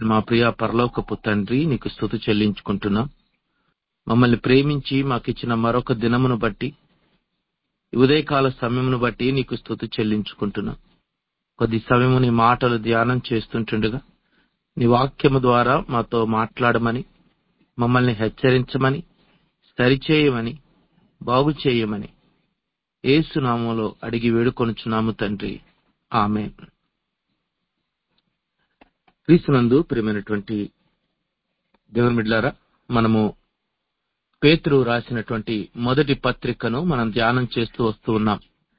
మా ప్రియ పరలోకపు తండ్రి నీకు స్థుతి చెల్లించుకుంటున్నాం మమ్మల్ని ప్రేమించి మాకిచ్చిన మరొక దినమును బట్టి ఈ ఉదయకాల సమయమును బట్టి నీకు స్థుతి చెల్లించుకుంటున్నాం కొద్ది సమయము నీ మాటలు ధ్యానం చేస్తుంటుండగా నీ వాక్యము ద్వారా మాతో మాట్లాడమని మమ్మల్ని హెచ్చరించమని సరిచేయమని బాగు చేయమని ఏసునామంలో అడిగి వేడుకొనుచున్నాము తండ్రి ఆమె క్రీస్తునందు ప్రియమైనటువంటి దేవుని బిడ్లారా మనము పేతురు రాసినటువంటి మొదటి పత్రికను మనం ధ్యానం చేస్తూ వస్తూ ఉన్నాం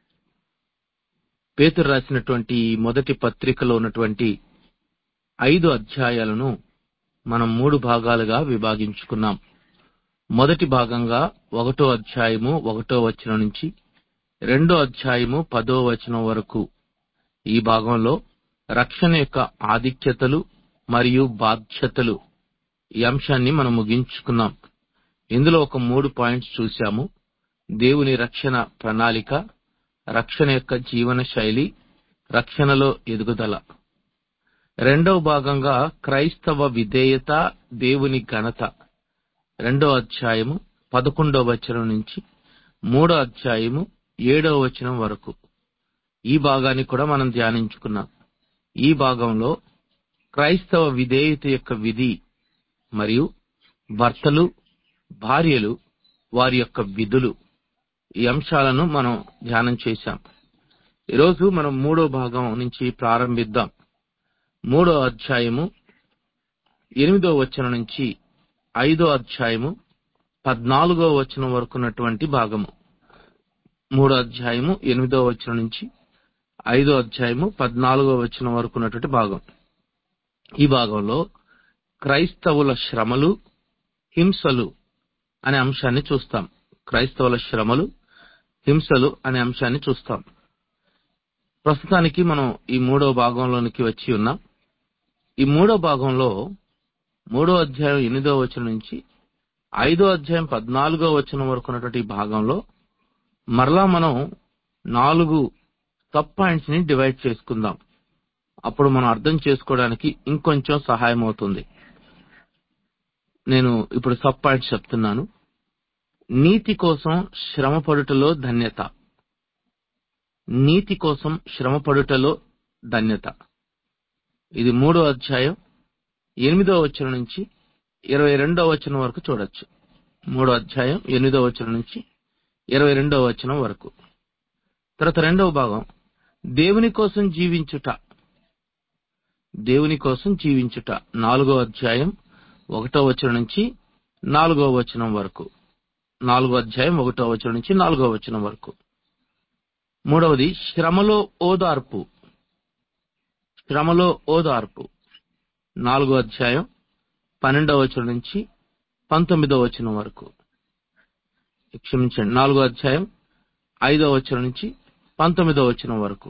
పేతురు రాసినటువంటి ఈ మొదటి పత్రికలో ఉన్నటువంటి ఐదు అధ్యాయాలను మనం మూడు భాగాలుగా విభాగించుకున్నాం మొదటి భాగంగా ఒకటో అధ్యాయము ఒకటో వచనం నుంచి రెండో అధ్యాయము పదో వచనం వరకు ఈ భాగంలో రక్షణ యొక్క ఆధిక్యతలు మరియు బాధ్యతలు ఈ అంశాన్ని మనం ముగించుకున్నాం ఇందులో ఒక మూడు పాయింట్స్ చూశాము దేవుని రక్షణ ప్రణాళిక రక్షణ యొక్క జీవన శైలి రక్షణలో ఎదుగుదల రెండవ భాగంగా క్రైస్తవ విధేయత దేవుని ఘనత రెండో అధ్యాయము పదకొండవ వచనం నుంచి మూడో అధ్యాయము ఏడవ వచనం వరకు ఈ భాగాన్ని కూడా మనం ధ్యానించుకున్నాం ఈ భాగంలో క్రైస్తవ విధేయత యొక్క విధి మరియు భర్తలు భార్యలు వారి యొక్క విధులు ఈ అంశాలను మనం ధ్యానం చేశాం ఈరోజు మనం మూడో భాగం నుంచి ప్రారంభిద్దాం మూడో అధ్యాయము ఎనిమిదో వచనం నుంచి ఐదో అధ్యాయము పద్నాలుగో వచనం వరకు ఉన్నటువంటి భాగము మూడో అధ్యాయము ఎనిమిదో వచనం నుంచి ఐదో అధ్యాయము పద్నాలుగో వచనం వరకు ఉన్నటువంటి భాగం ఈ భాగంలో క్రైస్తవుల శ్రమలు హింసలు అనే అంశాన్ని చూస్తాం క్రైస్తవుల శ్రమలు హింసలు అనే అంశాన్ని చూస్తాం ప్రస్తుతానికి మనం ఈ మూడో భాగంలోనికి వచ్చి ఉన్నాం ఈ మూడో భాగంలో మూడో అధ్యాయం ఎనిమిదో వచనం నుంచి ఐదో అధ్యాయం పద్నాలుగో వచనం వరకు ఉన్నటువంటి ఈ భాగంలో మరలా మనం నాలుగు సబ్ పాయింట్స్ ని డివైడ్ చేసుకుందాం అప్పుడు మనం అర్థం చేసుకోవడానికి ఇంకొంచెం సహాయం అవుతుంది నేను ఇప్పుడు సబ్ పాయింట్స్ చెప్తున్నాను నీతి కోసం శ్రమపడుటలో ధన్యత నీతి కోసం శ్రమపడుటలో ధన్యత ఇది మూడో అధ్యాయం ఎనిమిదో వచనం నుంచి ఇరవై రెండో వచనం వరకు చూడొచ్చు మూడో అధ్యాయం ఎనిమిదో వచనం నుంచి ఇరవై రెండో వచనం వరకు తర్వాత రెండవ భాగం దేవుని కోసం జీవించుట దేవుని కోసం జీవించుట నాలుగో అధ్యాయం ఒకటో వచనం నుంచి నాలుగో వచనం వరకు నాలుగో అధ్యాయం ఒకటో వచనం నుంచి నాలుగో వచనం వరకు మూడవది శ్రమలో ఓదార్పు శ్రమలో ఓదార్పు నాలుగో అధ్యాయం పన్నెండవ వచనం నుంచి పంతొమ్మిదో వచనం వరకు క్షమించండి నాలుగో అధ్యాయం ఐదో వచనం నుంచి పంతొమ్మిదో వచనం వరకు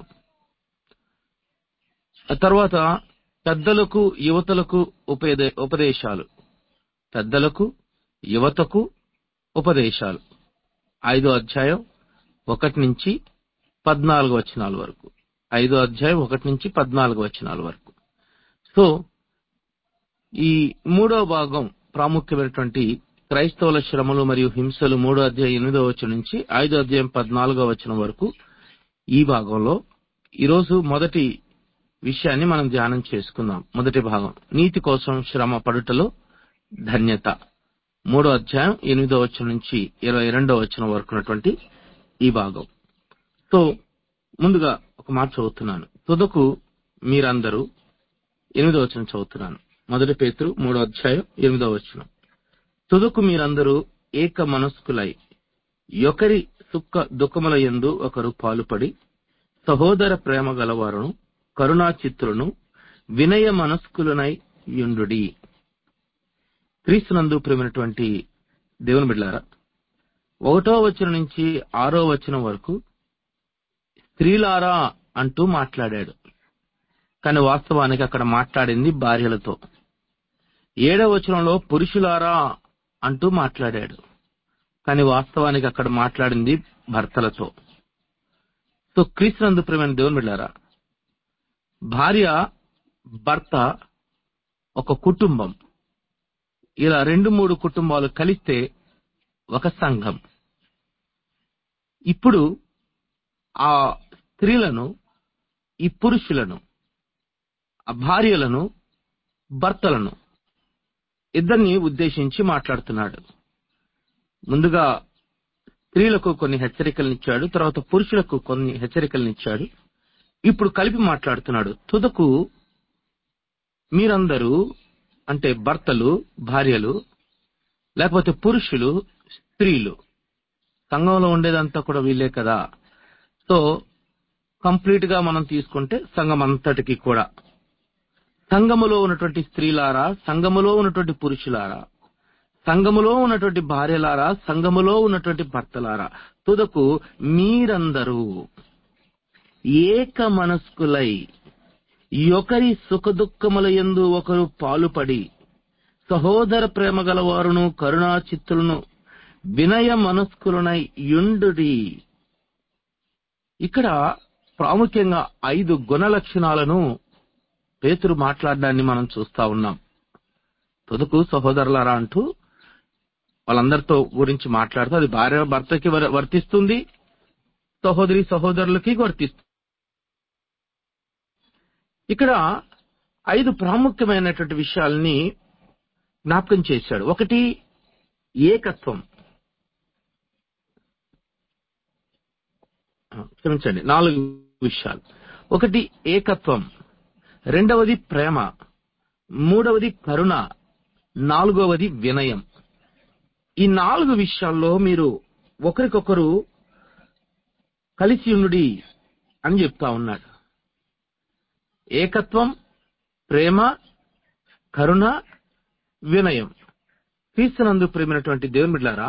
ఆ తర్వాత పెద్దలకు యువతలకు ఉపదే ఉపదేశాలు పెద్దలకు యువతకు ఉపదేశాలు ఐదో అధ్యాయం ఒకటి నుంచి పద్నాలుగు వచనాల వరకు ఐదో అధ్యాయం ఒకటి నుంచి పద్నాలుగు వచనాల వరకు సో ఈ మూడో భాగం ప్రాముఖ్యమైనటువంటి క్రైస్తవుల శ్రమలు మరియు హింసలు మూడో అధ్యాయం ఎనిమిదో వచనం నుంచి ఐదో అధ్యాయం పద్నాలుగో వచనం వరకు ఈ భాగంలో ఈరోజు మొదటి విషయాన్ని మనం ధ్యానం చేసుకుందాం మొదటి భాగం నీతి కోసం శ్రమ పడుటలో ధన్యత మూడో అధ్యాయం ఎనిమిదో వచనం నుంచి ఇరవై రెండో వచనం వరకు ఉన్నటువంటి ఈ భాగం సో ముందుగా ఒక మాట చదువుతున్నాను తుదకు మీరందరూ ఎనిమిదో వచనం చదువుతున్నాను మొదటి పేతురు మూడో అధ్యాయం ఎనిమిదో వచనం తుదకు మీరందరూ ఏక మనస్కులై ఒకరి సుఖ దుఃఖముల యందు ఒకరు పాలుపడి సహోదర ప్రేమ గలవారును కరుణా చిత్రులను వినయ మనస్కులనై యుండుడి క్రీస్తునందు ప్రేమైనటువంటి దేవుని బిడ్డారా ఒకటో వచనం నుంచి ఆరో వచనం వరకు స్త్రీలారా అంటూ మాట్లాడాడు కానీ వాస్తవానికి అక్కడ మాట్లాడింది భార్యలతో ఏడవ వచనంలో పురుషులారా అంటూ మాట్లాడాడు కానీ వాస్తవానికి అక్కడ మాట్లాడింది భర్తలతో సో క్రీస్తునందు ప్రేమైన దేవుని బిడ్డారా భార్య భర్త ఒక కుటుంబం ఇలా రెండు మూడు కుటుంబాలు కలిస్తే ఒక సంఘం ఇప్పుడు ఆ స్త్రీలను ఈ పురుషులను ఆ భార్యలను భర్తలను ఇద్దరిని ఉద్దేశించి మాట్లాడుతున్నాడు ముందుగా స్త్రీలకు కొన్ని హెచ్చరికలనిచ్చాడు తర్వాత పురుషులకు కొన్ని హెచ్చరికలనిచ్చాడు ఇప్పుడు కలిపి మాట్లాడుతున్నాడు తుదకు మీరందరూ అంటే భర్తలు భార్యలు లేకపోతే పురుషులు స్త్రీలు సంఘంలో ఉండేదంతా కూడా వీళ్ళే కదా సో కంప్లీట్ గా మనం తీసుకుంటే సంఘం అంతటికి కూడా సంఘములో ఉన్నటువంటి స్త్రీలారా సంఘములో ఉన్నటువంటి పురుషులారా సంఘములో ఉన్నటువంటి భార్యలారా సంఘములో ఉన్నటువంటి భర్తలారా తుదకు మీరందరూ ఏక మనస్కులై ఒకరి సుఖదుఖముల యందు ఒకరు పాలుపడి సహోదర ప్రేమ గలవారును కరుణా చిత్తులను వినయ మనస్కులనై యుండుడి ఇక్కడ ప్రాముఖ్యంగా ఐదు గుణ లక్షణాలను పేతురు మాట్లాడడాన్ని మనం చూస్తా ఉన్నాం తుదకు సహోదరులారా అంటూ వాళ్ళందరితో గురించి మాట్లాడుతూ అది భార్య భర్తకి వర్- వర్తిస్తుంది సహోదరి సహోదరులకి వర్తిస్తుంది ఇక్కడ ఐదు ప్రాముఖ్యమైనటువంటి విషయాల్ని జ్ఞాపకం చేశాడు ఒకటి ఏకత్వం ఆ, క్షమించండి నాలుగు విషయాలు ఒకటి ఏకత్వం రెండవది ప్రేమ మూడవది కరుణ నాలుగవది వినయం ఈ నాలుగు విషయాల్లో మీరు ఒకరికొకరు కలిసి ఉండుడి అని చెప్తా ఉన్నాడు ఏకత్వం ప్రేమ కరుణ వినయం క్రీస్తునందు ప్రేమైనటువంటి దేవుని బిడ్డారా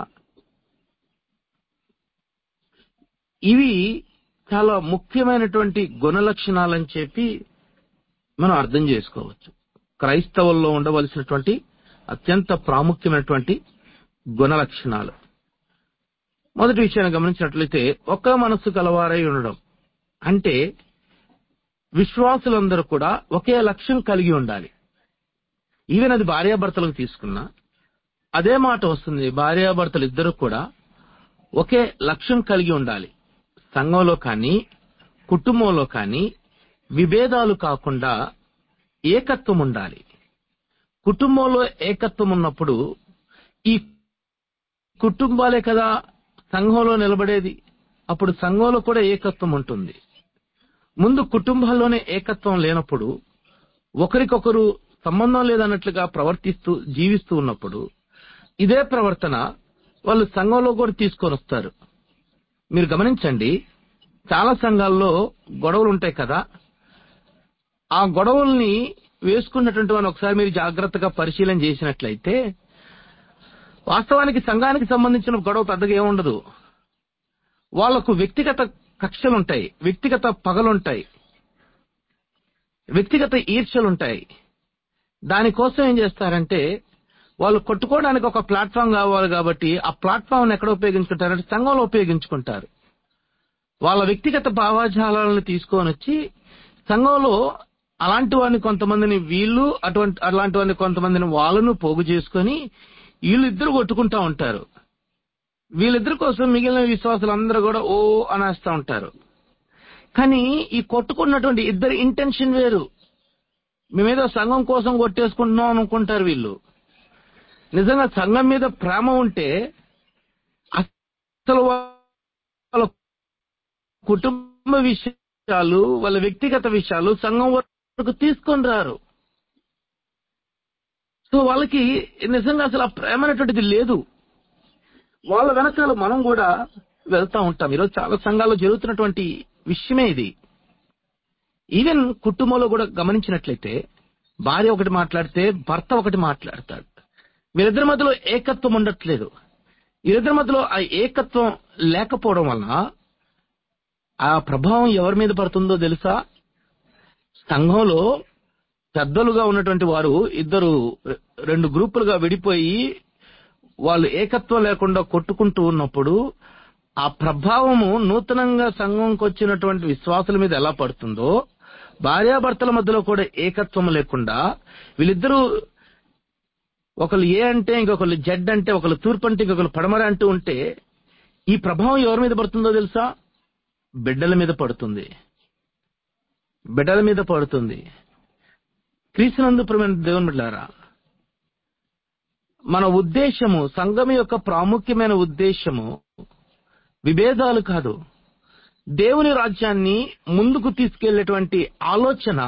ఇవి చాలా ముఖ్యమైనటువంటి గుణ లక్షణాలని చెప్పి మనం అర్థం చేసుకోవచ్చు క్రైస్తవుల్లో ఉండవలసినటువంటి అత్యంత ప్రాముఖ్యమైనటువంటి గుణ లక్షణాలు మొదటి విషయాన్ని గమనించినట్లయితే ఒక్క మనస్సు కలవారై ఉండడం అంటే విశ్వాసులందరూ కూడా ఒకే లక్ష్యం కలిగి ఉండాలి ఈవెన్ అది భార్యాభర్తలకు తీసుకున్నా అదే మాట వస్తుంది భార్యాభర్తలు ఇద్దరు కూడా ఒకే లక్ష్యం కలిగి ఉండాలి సంఘంలో కానీ కుటుంబంలో కానీ విభేదాలు కాకుండా ఏకత్వం ఉండాలి కుటుంబంలో ఏకత్వం ఉన్నప్పుడు ఈ కుటుంబాలే కదా సంఘంలో నిలబడేది అప్పుడు సంఘంలో కూడా ఏకత్వం ఉంటుంది ముందు కుటుంబాల్లోనే ఏకత్వం లేనప్పుడు ఒకరికొకరు సంబంధం లేదన్నట్లుగా ప్రవర్తిస్తూ జీవిస్తూ ఉన్నప్పుడు ఇదే ప్రవర్తన వాళ్ళు సంఘంలో కూడా తీసుకొని వస్తారు మీరు గమనించండి చాలా సంఘాల్లో గొడవలు ఉంటాయి కదా ఆ గొడవల్ని వేసుకున్నటువంటి వాడిని ఒకసారి మీరు జాగ్రత్తగా పరిశీలన చేసినట్లయితే వాస్తవానికి సంఘానికి సంబంధించిన గొడవ పెద్దగా ఏముండదు వాళ్లకు వ్యక్తిగత కక్షలుంటాయి వ్యక్తిగత పగలుంటాయి వ్యక్తిగత ఈర్ష్యలుంటాయి దానికోసం ఏం చేస్తారంటే వాళ్ళు కొట్టుకోవడానికి ఒక ప్లాట్ఫామ్ కావాలి కాబట్టి ఆ ప్లాట్ఫామ్ ఎక్కడ ఉపయోగించుకుంటారంటే సంఘంలో ఉపయోగించుకుంటారు వాళ్ళ వ్యక్తిగత భావాజాలను తీసుకొని వచ్చి సంఘంలో అలాంటి వారిని కొంతమందిని వీళ్ళు అటువంటి అలాంటి వారిని కొంతమందిని వాళ్ళను పోగు చేసుకొని వీళ్ళిద్దరు కొట్టుకుంటా ఉంటారు వీళ్ళిద్దరి కోసం మిగిలిన విశ్వాసులందరూ కూడా ఓ అనేస్తా ఉంటారు కానీ ఈ కొట్టుకున్నటువంటి ఇద్దరి ఇంటెన్షన్ వేరు మేమేదో సంఘం కోసం కొట్టేసుకుంటున్నాం అనుకుంటారు వీళ్ళు నిజంగా సంఘం మీద ప్రేమ ఉంటే అసలు వాళ్ళ కుటుంబ విషయాలు వాళ్ళ వ్యక్తిగత విషయాలు సంఘం వరకు తీసుకొని రారు సో వాళ్ళకి నిజంగా అసలు ఆ ప్రేమ అనేటువంటిది లేదు వాళ్ళ వెనకాల మనం కూడా వెళ్తా ఉంటాం ఈరోజు చాలా సంఘాల్లో జరుగుతున్నటువంటి విషయమే ఇది ఈవెన్ కుటుంబంలో కూడా గమనించినట్లయితే భార్య ఒకటి మాట్లాడితే భర్త ఒకటి మాట్లాడతాడు వీరిద్దరి మధ్యలో ఏకత్వం ఉండట్లేదు వీరిద్దరి మధ్యలో ఆ ఏకత్వం లేకపోవడం వలన ఆ ప్రభావం ఎవరి మీద పడుతుందో తెలుసా సంఘంలో పెద్దలుగా ఉన్నటువంటి వారు ఇద్దరు రె- రెండు గ్రూపులుగా విడిపోయి వాళ్ళు ఏకత్వం లేకుండా కొట్టుకుంటూ ఉన్నప్పుడు ఆ ప్రభావము నూతనంగా సంఘంకి వచ్చినటువంటి విశ్వాసుల మీద ఎలా పడుతుందో భార్యాభర్తల మధ్యలో కూడా ఏకత్వం లేకుండా వీళ్ళిద్దరూ ఒకళ్ళు ఏ అంటే ఇంకొకళ్ళు జడ్ అంటే ఒకళ్ళు తూర్పు అంటే ఇంకొకళ్ళు పడమర అంటూ ఉంటే ఈ ప్రభావం ఎవరి మీద పడుతుందో తెలుసా బిడ్డల మీద పడుతుంది బిడ్డల మీద పడుతుంది క్రీస్తునందు ప్రేమైన దేవుని బిడ్డారా మన ఉద్దేశము సంఘం యొక్క ప్రాముఖ్యమైన ఉద్దేశము విభేదాలు కాదు దేవుని రాజ్యాన్ని ముందుకు తీసుకెళ్లేటువంటి ఆలోచన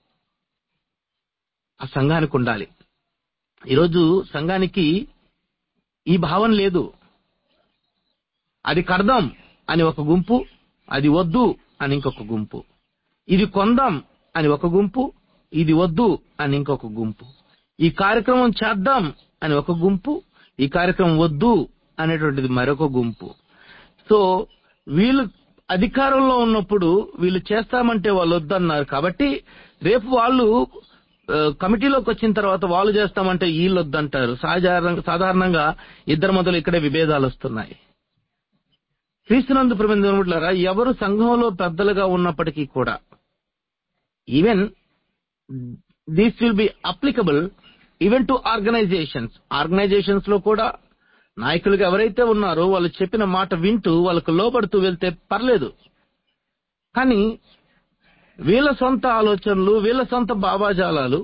ఆ సంఘానికి ఉండాలి ఈరోజు సంఘానికి ఈ భావన లేదు అది కడదాం అని ఒక గుంపు అది వద్దు అని ఇంకొక గుంపు ఇది కొందాం అని ఒక గుంపు ఇది వద్దు అని ఇంకొక గుంపు ఈ కార్యక్రమం చేద్దాం అని ఒక గుంపు ఈ కార్యక్రమం వద్దు అనేటువంటిది మరొక గుంపు సో వీళ్ళు అధికారంలో ఉన్నప్పుడు వీళ్ళు చేస్తామంటే వాళ్ళు వద్దన్నారు కాబట్టి రేపు వాళ్ళు ఆ, కమిటీలోకి వచ్చిన తర్వాత వాళ్ళు చేస్తామంటే వీళ్ళు వద్దంటారు సాధారణ సాధారణంగా ఇద్దరు మొదలు ఇక్కడే విభేదాలు వస్తున్నాయి క్రీస్తునందు ప్రబంధులారా ఎవరు సంఘంలో పెద్దలుగా ఉన్నప్పటికీ కూడా even this will be applicable even to organizations organizations లో కూడా నాయకులుగా ఎవరైతే ఉన్నారో వాళ్ళు చెప్పిన మాట వింటూ వాళ్ళకు లోబడుతూ వెళ్తే పర్లేదు కానీ వీళ్ళ సొంత ఆలోచనలు వీళ్ళ సొంత భావాజాలాలు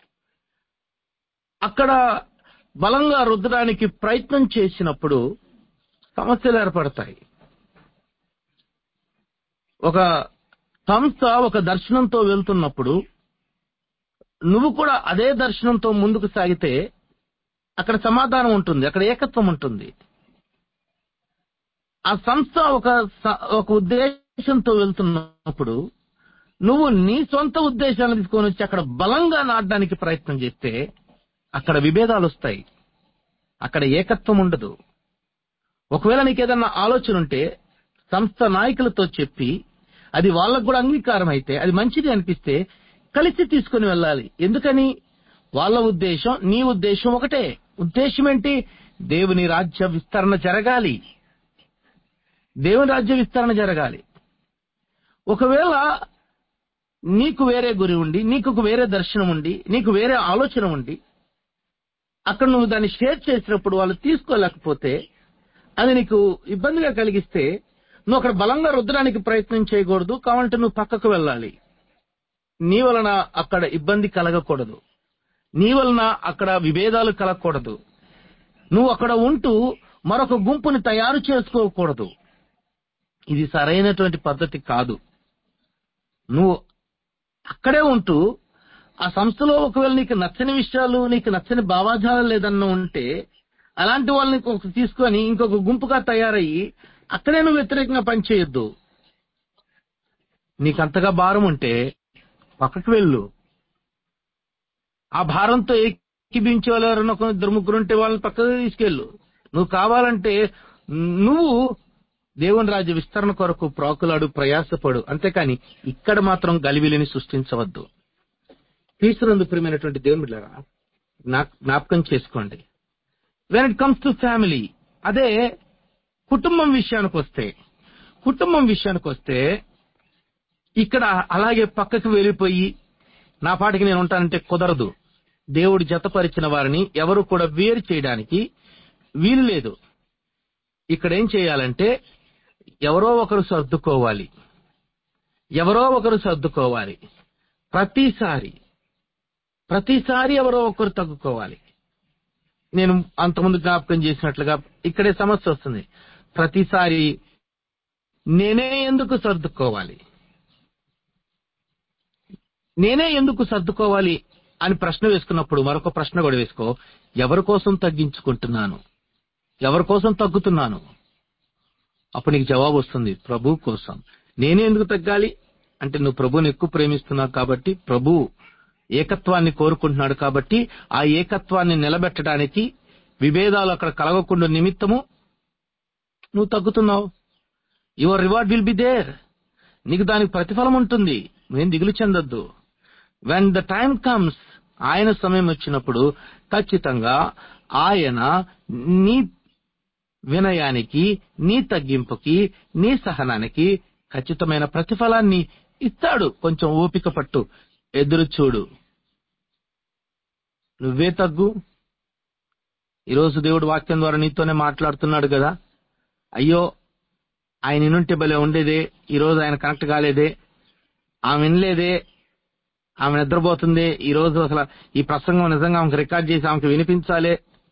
అక్కడ బలంగా రుద్దడానికి ప్రయత్నం చేసినప్పుడు సమస్యలు ఏర్పడతాయి ఒక సంస్థ ఒక దర్శనంతో వెళ్తున్నప్పుడు నువ్వు కూడా అదే దర్శనంతో ముందుకు సాగితే అక్కడ సమాధానం ఉంటుంది అక్కడ ఏకత్వం ఉంటుంది ఆ సంస్థ ఒక స- ఒక ఉద్దేశంతో వెళ్తున్నప్పుడు నువ్వు నీ సొంత ఉద్దేశాలను తీసుకొని వచ్చి అక్కడ బలంగా నాటడానికి ప్రయత్నం చేస్తే అక్కడ విభేదాలు వస్తాయి అక్కడ ఏకత్వం ఉండదు ఒకవేళ నీకు ఏదన్నా ఆలోచన ఉంటే సంస్థ నాయకులతో చెప్పి అది వాళ్ళకు కూడా అంగీకారం అయితే అది మంచిది అనిపిస్తే కలిసి తీసుకుని వెళ్ళాలి ఎందుకని వాళ్ళ ఉద్దేశం నీ ఉద్దేశం ఒకటే ఉద్దేశం ఏంటి దేవుని రాజ్య విస్తరణ జరగాలి దేవుని రాజ్య విస్తరణ జరగాలి ఒకవేళ నీకు వేరే గురి ఉండి నీకు ఒక వేరే దర్శనం ఉండి నీకు వేరే ఆలోచన ఉండి అక్కడ నువ్వు దాన్ని షేర్ చేసినప్పుడు వాళ్ళు తీసుకోలేకపోతే అది నీకు ఇబ్బందిగా కలిగిస్తే నువ్వు అక్కడ బలంగా రుద్దడానికి ప్రయత్నం చేయకూడదు కావాలంటే నువ్వు పక్కకు వెళ్ళాలి నీ వలన అక్కడ ఇబ్బంది కలగకూడదు నీ వలన అక్కడ విభేదాలు కలగకూడదు నువ్వు అక్కడ ఉంటూ మరొక గుంపుని తయారు చేసుకోకూడదు ఇది సరైనటువంటి పద్ధతి కాదు నువ్వు అక్కడే ఉంటూ ఆ సంస్థలో ఒకవేళ నీకు నచ్చని విషయాలు నీకు నచ్చని భావాజాలం లేదన్న ఉంటే అలాంటి వాళ్ళని ఒక తీసుకొని ఇంకొక గుంపుగా తయారయ్యి అక్కడే నువ్వు వ్యతిరేకంగా పనిచేయొద్దు నీకు అంతగా భారం ఉంటే పక్కకు వెళ్ళు ఆ భారంతో ఏకీభించే వాళ్ళు ఎవరైనా ఒక ఇద్దరు ముగ్గురు ఉంటే వాళ్ళని పక్కకు తీసుకెళ్ళు నువ్వు కావాలంటే నువ్వు దేవుని రాజ్య విస్తరణ కొరకు ప్రాకులాడు ప్రయాసపడు అంతేకాని ఇక్కడ మాత్రం గలివిలిని సృష్టించవద్దు క్రీస్తునందు ప్రియమైనటువంటి దేవుని బిడ్డలారా, జ్ఞా- జ్ఞాపకం చేసుకోండి when it comes to family అదే కుటుంబం విషయానికి వస్తే కుటుంబం విషయానికి వస్తే ఇక్కడ అలాగే పక్కకు వెళ్ళిపోయి నా పాటికి నేను ఉంటానంటే కుదరదు దేవుడు జతపరిచిన వారిని ఎవరు కూడా వేరు చేయడానికి వీలు లేదు ఇక్కడ ఏం చేయాలంటే ఎవరో ఒకరు సర్దుకోవాలి ఎవరో ఒకరు సర్దుకోవాలి ప్రతిసారి ప్రతిసారి ఎవరో ఒకరు తగ్గుకోవాలి నేను అంతకుముందు జ్ఞాపకం చేసినట్లుగా ఇక్కడే సమస్య వస్తుంది ప్రతిసారి నేనే ఎందుకు సర్దుకోవాలి నేనే ఎందుకు సర్దుకోవాలి అని ప్రశ్న వేసుకున్నప్పుడు మరొక ప్రశ్న కూడా వేసుకో ఎవరి కోసం తగ్గించుకుంటున్నాను ఎవరి కోసం తగ్గుతున్నాను అప్పుడు నీకు జవాబు వస్తుంది ప్రభు కోసం నేనే ఎందుకు తగ్గాలి అంటే నువ్వు ప్రభుని ఎక్కువ ప్రేమిస్తున్నావు కాబట్టి ప్రభు ఏకత్వాన్ని కోరుకుంటున్నాడు కాబట్టి ఆ ఏకత్వాన్ని నిలబెట్టడానికి విభేదాలు అక్కడ కలగకుండా నిమిత్తము నువ్వు తగ్గుతున్నావు your reward will be there నీకు దానికి ప్రతిఫలం ఉంటుంది నువ్వేం దిగులు చెందొద్దు వెన్ ద టైం కమ్స్ ఆయన సమయం వచ్చినప్పుడు ఖచ్చితంగా ఆయన నీ వినయానికి నీ తగ్గింపుకి నీ సహనానికి ఖచ్చితమైన ప్రతిఫలాన్ని ఇస్తాడు కొంచెం ఓపిక పట్టు ఎదురు చూడు నువ్వే తగ్గు ఈరోజు దేవుడు వాక్యం ద్వారా నీతోనే మాట్లాడుతున్నాడు కదా అయ్యో ఆయన వినుంటే భలే ఉండేదే ఈరోజు ఆయన కనెక్ట్ కాలేదే ఆమె వినలేదే ఆమె నిద్రపోతుంది ఈ రోజు అసలు ఈ ప్రసంగం నిజంగా ఆమెకు రికార్డ్ చేసి ఆమెకు వినిపించాలి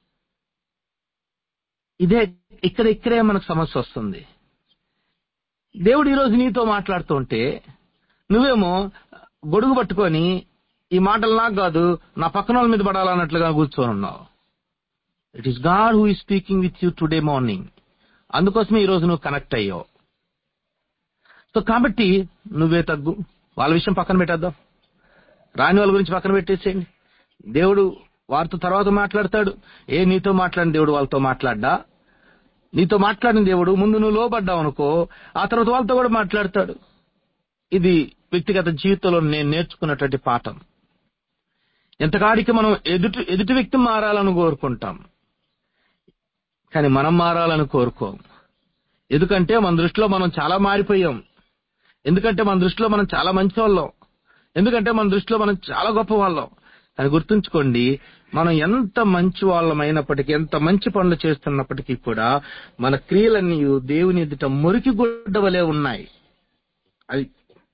ఇదే ఇక్కడ ఇక్కడే మనకు సమస్య వస్తుంది దేవుడు ఈరోజు నీతో మాట్లాడుతూ ఉంటే నువ్వేమో గొడుగు పట్టుకొని ఈ మాటలు నాకు కాదు నా పక్కన వాళ్ళ మీద పడాలన్నట్లుగా కూర్చొని ఉన్నావు it is God who is speaking with you today morning అందుకోసమే ఈ రోజు నువ్వు కనెక్ట్ అయ్యావు సో కాబట్టి నువ్వే తగ్గు వాళ్ళ విషయం పక్కన పెట్టేద్దాం రాని వాళ్ళ గురించి పక్కన పెట్టేసేయండి దేవుడు వారితో తర్వాత మాట్లాడతాడు ఏ నీతో మాట్లాడిన దేవుడు వాళ్ళతో మాట్లాడ్డా నీతో మాట్లాడిన దేవుడు ముందు నువ్వు లోబడ్డావు అనుకో ఆ తర్వాత వాళ్ళతో కూడా మాట్లాడతాడు ఇది వ్యక్తిగత జీవితంలో నేను నేర్చుకున్నటువంటి పాఠం ఎంతకాడికి మనం ఎదుటి ఎదుటి వ్యక్తి మారాలని కోరుకుంటాం కానీ మనం మారాలని కోరుకోం ఎందుకంటే మన దృష్టిలో మనం చాలా మారిపోయాం ఎందుకంటే మన దృష్టిలో మనం చాలా మంచి వాళ్ళం ఎందుకంటే మన దృష్టిలో మనం చాలా గొప్ప వాళ్ళం అని గుర్తుంచుకోండి మనం ఎంత మంచి వాళ్ళమైనప్పటికీ ఎంత మంచి పనులు చేస్తున్నప్పటికీ కూడా మన క్రియలన్నీ దేవుని ఎదుట మురికి గుడ్డ వలె ఉన్నాయి అది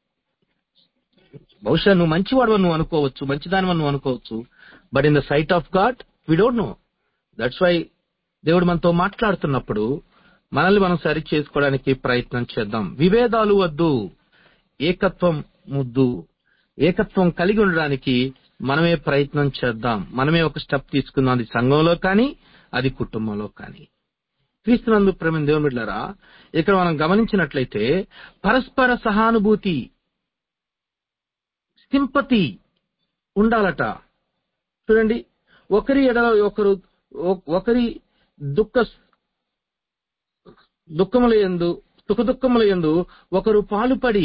బహుశా నువ్వు మంచివాడు నువ్వు అనుకోవచ్చు మంచిదాని నువ్వు అనుకోవచ్చు but in the sight of God we don't know that's why దేవుడు మనతో మాట్లాడుతున్నప్పుడు మనల్ని మనం సరి చేసుకోవడానికి ప్రయత్నం చేద్దాం విభేదాలు వద్దు ఏకత్వం ముద్దు ఏకత్వం కలిగి ఉండడానికి మనమే ప్రయత్నం చేద్దాం మనమే ఒక స్టెప్ తీసుకుందాం అది సంఘంలో కానీ అది కుటుంబంలో కానీ క్రీస్తునందు ప్రేమ దేవుని బిడ్డారా ఇక్కడ మనం గమనించినట్లయితే పరస్పర సహానుభూతి సింపతి ఉండాలట చూడండి ఒకరి ఎడల ఒకరు ఒకరి దుఃఖ దుఃఖముల ఎందు సుఖ దుఃఖముల ఎందు ఒకరు పాలుపడి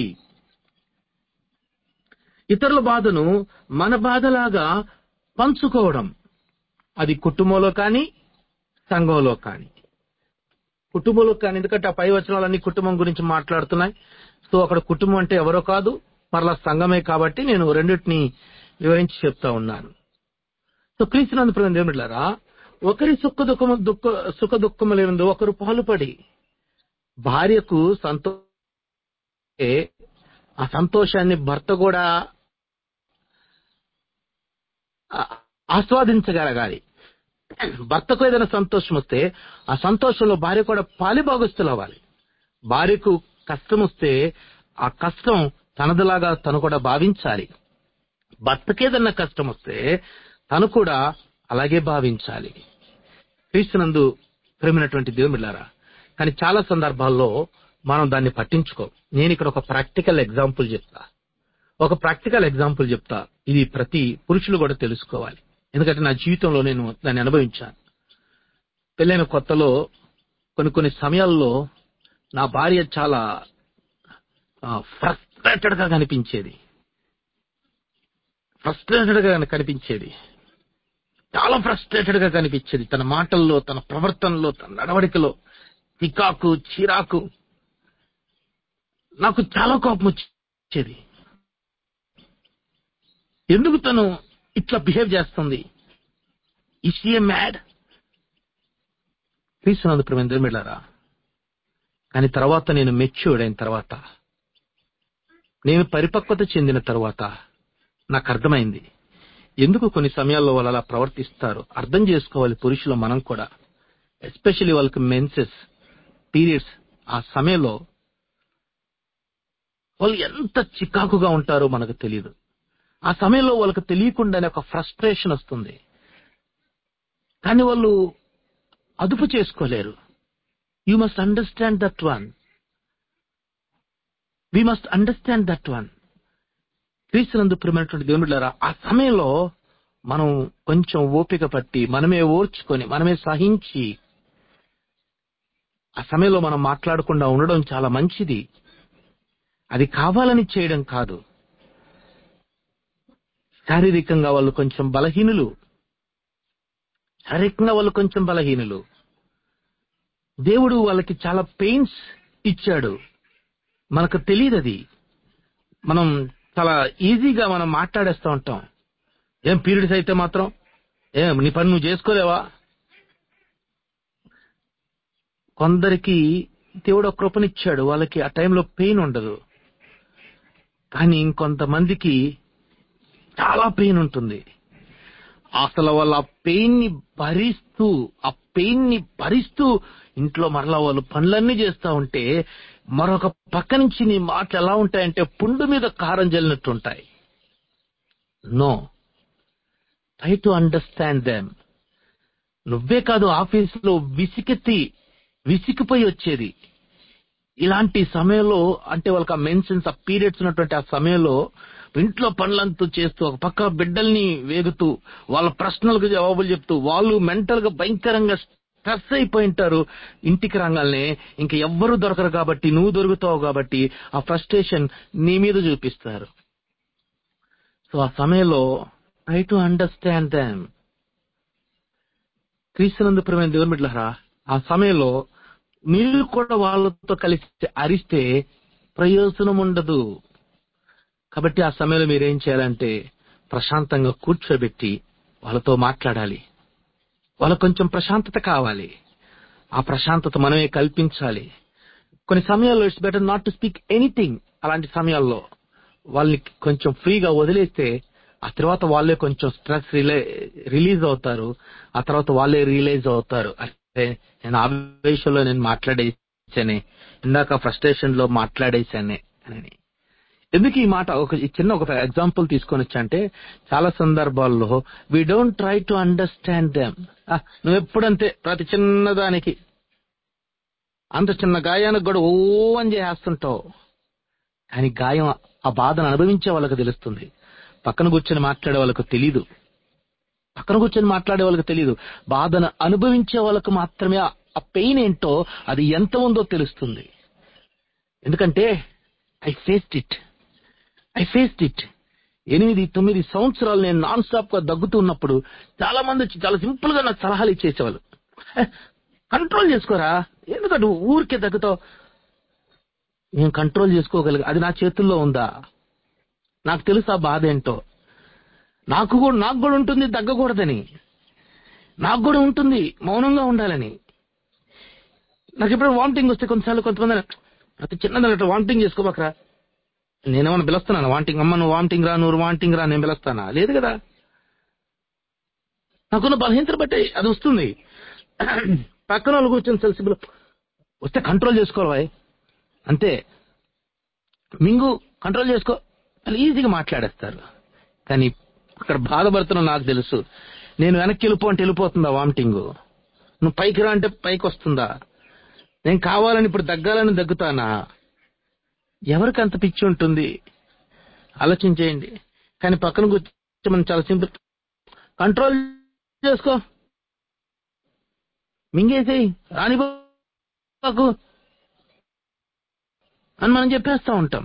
ఇతరుల బాధను మన బాధలాగా పంచుకోవడం అది కుటుంబంలో కానీ సంఘంలో కానీ కుటుంబంలో కానీ ఎందుకంటే ఆ పై వచనాలన్నీ కుటుంబం గురించి మాట్లాడుతున్నాయి సో అక్కడ కుటుంబం అంటే ఎవరో కాదు మరలా సంఘమే కాబట్టి నేను రెండింటిని వివరించి చెప్తా ఉన్నాను సో క్రీస్తునందు ప్రేమ దేవుడిలారా ఒకరి సుఖ దుఃఖము దుఃఖ సుఖ దుఃఖములందు ఒకరు పాలుపడి భార్యకు సంతో ఆ సంతోషాన్ని భర్త కూడా ఆస్వాదించగలగాలి భర్తకు ఏదైనా సంతోషం వస్తే ఆ సంతోషంలో భార్య కూడా పాలిభాగస్తులు అవ్వాలి భార్యకు కష్టం వస్తే ఆ కష్టం తనదిలాగా తను కూడా భావించాలి భర్తకి ఏదన్నా కష్టం వస్తే తను కూడా అలాగే భావించాలి క్రీస్తునందు ప్రేమినటువంటి దేవుమిళ్ళారా కానీ చాలా సందర్భాల్లో మనం దాన్ని పట్టించుకో నేను ఇక్కడ ఒక ప్రాక్టికల్ ఎగ్జాంపుల్ చెప్తా ఒక ప్రాక్టికల్ ఎగ్జాంపుల్ చెప్తా ఇది ప్రతి పురుషులు కూడా తెలుసుకోవాలి ఎందుకంటే నా జీవితంలో నేను దాన్ని అనుభవించాను పెళ్ళైన కొత్తలో కొన్ని కొన్ని సమయాల్లో నా భార్య చాలా ఫ్రస్ట్రేటెడ్ గా కనిపించేది ఫ్రస్ట్రేటెడ్ గా కనిపించేది చాలా ఫ్రస్ట్రేటెడ్ గా కనిపించేది తన మాటల్లో తన ప్రవర్తనలో తన నడవడికలో చికాకు చిరాకు నాకు చాలా కోపం వచ్చేది ఎందుకు తను ఇట్లా బిహేవ్ చేస్తుంది ఇస్ ఏ మ్యాడ్ క్రీస్తునందు ప్రేమేంద్ర మిళ్ళారా కానీ తర్వాత నేను మెచ్యూర్డ్ అయిన తర్వాత నేను పరిపక్వత చెందిన తర్వాత నాకు అర్థమైంది ఎందుకు కొన్ని సమయాల్లో వాళ్ళు అలా ప్రవర్తిస్తారు అర్థం చేసుకోవాలి పురుషులు మనం కూడా ఎస్పెషల్లీ వాళ్ళకి మెన్సెస్ పీరియడ్స్ ఆ సమయంలో వాళ్ళు ఎంత చికాకుగా ఉంటారో మనకు తెలియదు ఆ సమయంలో వాళ్ళకి తెలియకుండానే ఒక ఫ్రస్ట్రేషన్ వస్తుంది కానీ వాళ్ళు అదుపు చేసుకోలేరు you must understand that one we must understand that one క్రీస్తునందు ప్రియమైనటువంటి దేవుడులారా ఆ సమయంలో మనం కొంచెం ఓపిక పట్టి మనమే ఓర్చుకొని మనమే సహించి ఆ సమయంలో మనం మాట్లాడకుండా ఉండడం చాలా మంచిది అది కావాలని చేయడం కాదు శారీరకంగా వాళ్ళు కొంచెం బలహీనులు శారీరకంగా వాళ్ళు కొంచెం బలహీనులు దేవుడు వాళ్ళకి చాలా పెయిన్స్ ఇచ్చాడు మనకు తెలియదు అది మనం చాలా ఈజీగా మనం మాట్లాడేస్తూ ఉంటాం ఏం పీరియడ్స్ అయితే మాత్రం ఏం నీ పని నువ్వు చేసుకోలేవా కొందరికి దేవుడు ఒక కృపనిచ్చాడు వాళ్ళకి ఆ టైంలో పెయిన్ ఉండదు కానీ ఇంకొంతమందికి చాలా పెయిన్ ఉంటుంది అసలు వాళ్ళ ఆ పెయిన్ ని భరిస్తూ ఆ పెయిన్ ని భరిస్తూ ఇంట్లో మరలా వాళ్ళు పనులన్నీ చేస్తా ఉంటే మరొక పక్క నుంచి నీ మాటలు ఎలా ఉంటాయంటే పుండు మీద కారం జల్లినట్టు ఉంటాయి no try to understand them నువ్వే కాదు ఆఫీసులో విసికెత్తి విసిగిపోయి వచ్చేది ఇలాంటి సమయంలో అంటే వాళ్ళకి ఆ మెన్షన్స్ ఆ పీరియడ్స్ ఉన్నటువంటి ఆ సమయంలో ఇంట్లో పనులంతా చేస్తూ ఒక పక్క బిడ్డల్ని వేగుతూ వాళ్ళ ప్రశ్నలకు జవాబులు చెప్తూ వాళ్ళు మెంటల్ గా భయంకరంగా స్ట్రెస్ అయిపోయి ఉంటారు ఇంటికి రాగానే ఇంక ఎవ్వరూ దొరకరు కాబట్టి నువ్వు దొరుకుతావు కాబట్టి ఆ ఫ్రస్ట్రేషన్ నీ మీద చూపిస్తారు సో ఆ సమయంలో ట్రై టు అండర్స్టాండ్ దామ్ క్రీస్తునందు ప్రేమ దేవుని బిడ్డలారా ఆ సమయంలో మీరు కూడా వాళ్ళతో కలిసి అరిస్తే ప్రయోజనం ఉండదు కాబట్టి ఆ సమయంలో మీరేం చేయాలంటే ప్రశాంతంగా కూర్చోబెట్టి వాళ్ళతో మాట్లాడాలి వాళ్ళకు కొంచెం ప్రశాంతత కావాలి ఆ ప్రశాంతత మనమే కల్పించాలి కొన్ని సమయాల్లో it's better not to speak anything అలాంటి సమయాల్లో వాళ్ళని కొంచెం ఫ్రీగా వదిలేస్తే ఆ తర్వాత వాళ్ళే కొంచెం స్ట్రెస్ రిలే రిలీజ్ అవుతారు ఆ తర్వాత వాళ్ళే రియలైజ్ అవుతారు అంటే నేను ఆవేశంలో నేను మాట్లాడేసానే ఇందాక ఫ్రస్ట్రేషన్ లో మాట్లాడేశానే అని ఎందుకు ఈ మాట ఒక ఈ చిన్న ఒక ఎగ్జాంపుల్ తీసుకొని వచ్చంటే చాలా సందర్భాల్లో we don't try to understand them నువ్వు ఎప్పుడంతే ప్రతి చిన్నదానికి అంత చిన్న గాయానికి కూడా ఓ అని చేస్తుంటావు కానీ గాయం ఆ బాధను అనుభవించే వాళ్ళకి తెలుస్తుంది పక్కన కూర్చొని మాట్లాడే వాళ్ళకు తెలీదు పక్కన కూర్చొని మాట్లాడే వాళ్ళకి తెలియదు బాధను అనుభవించే వాళ్ళకు మాత్రమే ఆ- ఆ పెయిన్ ఏంటో అది ఎంత ఉందో తెలుస్తుంది ఎందుకంటే I faced it I faced it ఎనిమిది తొమ్మిది సంవత్సరాలు నేను నాన్ స్టాప్ గా దగ్గుతూ ఉన్నప్పుడు చాలా మంది వచ్చి చాలా సింపుల్ గా నాకు సలహాలు ఇచ్చేసేవాళ్ళు కంట్రోల్ చేసుకోరా ఎందుకంటే ఊరికే దగ్గుతావు నేను కంట్రోల్ చేసుకోగలిగా అది నా చేతుల్లో ఉందా నాకు తెలుసు ఆ బాధ ఏంటో నాకు కూడా నాకు కూడా ఉంటుంది తగ్గకూడదని నాకు కూడా ఉంటుంది మౌనంగా ఉండాలని నాకు ఎప్పుడు వామిటింగ్ వస్తే కొన్నిసార్లు కొంతమంది అన్నారు, ప్రతి చిన్నది వామిటింగ్ చేసుకోబాకరా నేనేమన్నా పిలుస్తున్నాను వామిటింగ్ అమ్మ నువ్వు వామిటింగ్ రా నువ్వు వామిటింగ్ రా నేను పిలుస్తానా లేదు కదా నాకున్న బలహీనతలు బట్టి అది వస్తుంది పక్కన వాళ్ళు కూర్చొని సెల్సిబుల్ వస్తే కంట్రోల్ చేసుకోవాలి అంతే మింగు కంట్రోల్ చేసుకో వాళ్ళు ఈజీగా మాట్లాడేస్తారు కానీ అక్కడ బాధపడుతున్నా నాకు తెలుసు నేను వెనక్కి వెళ్ళిపో అంటే వెళ్ళిపోతుందా వామిటింగ్ నువ్వు పైకి రా అంటే పైకి వస్తుందా నేను కావాలని ఇప్పుడు దగ్గాలని దగ్గుతానా ఎవరికి అంత పిచ్చి ఉంటుంది ఆలోచించేయండి కానీ పక్కన కూర్చొని మనం చాలా సింపుల్ కంట్రోల్ చేసుకో మింగేసేయి రాని బాకు అని మనం చెప్పేస్తా ఉంటాం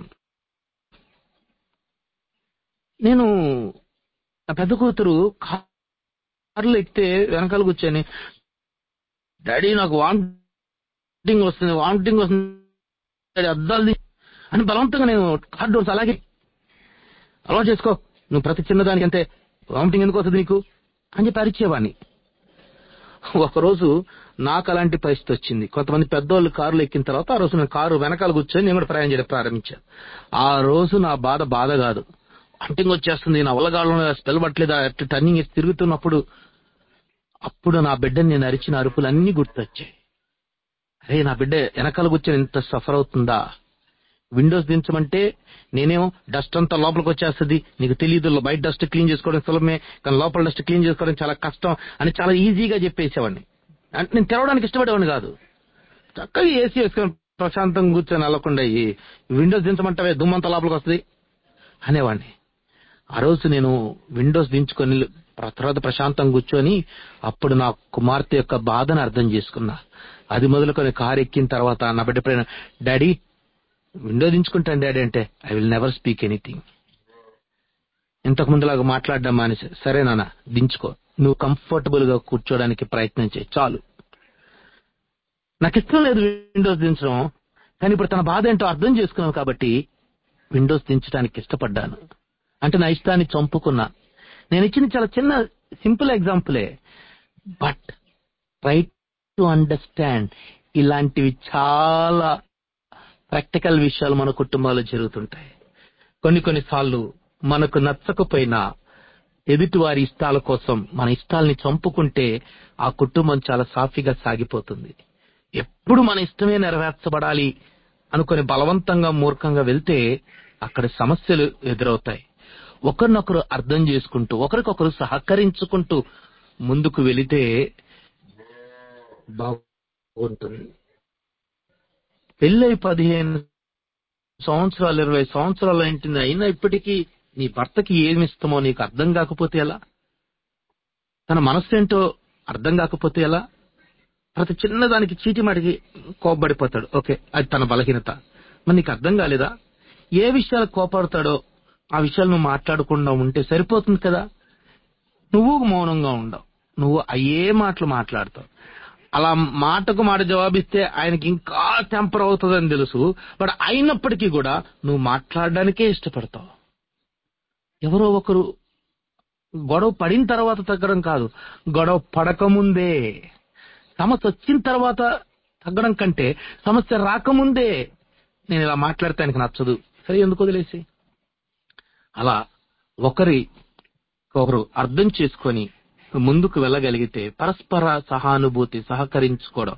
నేను నా పెద్ద కూతురు కార్లో ఎక్కితే వెనకాల కూర్చొని డాడీ నాకు వామిటింగ్ వస్తుంది వామిటింగ్ వస్తుంది డాడీ అద్దాలు తీ-" అని బలవంతంగా నేను కార్ డోర్స్ అలాగే అలవాటు చేసుకో నువ్వు ప్రతి చిన్నదానికి అంతే వామిటింగ్ ఎందుకు వస్తుంది నీకు అని చెప్పి అరిచేవాడిని ఒకరోజు నాకు అలాంటి పరిస్థితి వచ్చింది కొంతమంది పెద్దోళ్ళు కారులో ఎక్కిన తర్వాత ఆ రోజు నేను కారు వెనకాల కూర్చొని నేను కూడా ప్రయాణం చేయడం ప్రారంభించాను ఆ రోజు నా బాధ బాధ కాదు అంటింగ్ వచ్చేస్తుంది నా వల్లగాళ్ళలో స్పెల్ పట్టలేదా అట్లా టర్నింగ్ వేసి తిరుగుతున్నప్పుడు అప్పుడు నా బిడ్డని నేను అరిచిన అరుపులు అన్ని గుర్తొచ్చాయి అరే నా బిడ్డ వెనకాల కూర్చొని ఇంత సఫర్ అవుతుందా విండోస్ దించమంటే నేనేమో డస్ట్ అంతా లోపలికి వచ్చేస్తుంది నీకు తెలియదు బయట డస్ట్ క్లీన్ చేసుకోవడం సులభమే కానీ లోపల డస్ట్ క్లీన్ చేసుకోవడం చాలా కష్టం అని చాలా ఈజీగా చెప్పేసేవాడిని అంటే నేను తెరవడానికి ఇష్టపడేవాడిని కాదు చక్కగా ఏసీ వేసుకొని ప్రశాంతంగా కూర్చొని అల్లకుండా ఈ విండోస్ దించమంటావే దుమ్మంతా లోపలికి వస్తుంది అనేవాడిని ఆ రోజు నేను విండోస్ దించుకొని తర్వాత ప్రశాంతంగా కూర్చొని అప్పుడు నా కుమార్తె యొక్క బాధను అర్థం చేసుకున్నా అది మొదలుకొని కారు ఎక్కిన తర్వాత నా బిడ్డ పైన డాడీ విండో దించుకుంటాను డాడీ అంటే I will never speak anything ఇంతకు ముందులాగా మాట్లాడడం మానేసి సరే నాన్న దించుకో నువ్వు కంఫర్టబుల్ గా కూర్చోడానికి ప్రయత్నం చేయి చాలు నాకు ఇష్టం లేదు విండోస్ దించడం కానీ ఇప్పుడు తన బాధ ఏంటో అర్థం చేసుకున్నావు కాబట్టి విండోస్ దించడానికి ఇష్టపడ్డాను అంటే నా ఇష్టాన్ని చంపుకున్నా నేను ఇచ్చిన చాలా చిన్న సింపుల్ ఎగ్జాంపులే బట్ ట్రై టు అండర్స్టాండ్ ఇలాంటివి చాలా ప్రాక్టికల్ విషయాలు మన కుటుంబాల్లో జరుగుతుంటాయి కొన్ని కొన్నిసార్లు మనకు నచ్చకపోయినా ఎదుటి వారి ఇష్టాల కోసం మన ఇష్టాల్ని చంపుకుంటే ఆ కుటుంబం చాలా సాఫీగా సాగిపోతుంది ఎప్పుడు మన ఇష్టమే నెరవేర్చబడాలి అనుకొని బలవంతంగా మూర్ఖంగా వెళ్తే అక్కడ సమస్యలు ఎదురవుతాయి ఒకరినొకరు అర్థం చేసుకుంటూ ఒకరికొకరు సహకరించుకుంటూ ముందుకు వెళితే బాగుంటుంది పెళ్ళై పదిహేను సంవత్సరాలు ఇరవై సంవత్సరాలు ఏంటింది అయినా ఇప్పటికీ నీ భర్తకి ఏమి ఇష్టమో నీకు అర్థం కాకపోతే ఎలా తన మనస్సు ఏంటో అర్థం కాకపోతే ఎలా ప్రతి చిన్నదానికి చీటి మడికి కోపబడిపోతాడు ఓకే అది తన బలహీనత మరి నీకు అర్థం కాలేదా ఏ విషయాలు కోపడతాడో ఆ విషయాలు నువ్వు మాట్లాడకుండా ఉంటే సరిపోతుంది కదా నువ్వు మౌనంగా ఉండవు నువ్వు అయ్యే మాటలు మాట్లాడతావు అలా మాటకు మాట జవాబిస్తే ఆయనకి ఇంకా టెంపర్ అవుతుందని తెలుసు బట్ అయినప్పటికీ కూడా నువ్వు మాట్లాడడానికే ఇష్టపడతావు ఎవరో ఒకరు గొడవ పడిన తర్వాత తగ్గడం కాదు గొడవ పడకముందే సమస్య వచ్చిన తర్వాత తగ్గడం కంటే సమస్య రాకముందే నేను ఇలా మాట్లాడితే ఆయనకు నచ్చదు సరే ఎందుకు వదిలేసి అలా ఒకరి ఒకరు అర్థం చేసుకొని ముందుకు వెళ్ళగలిగితే పరస్పర సహానుభూతి సహకరించుకోవడం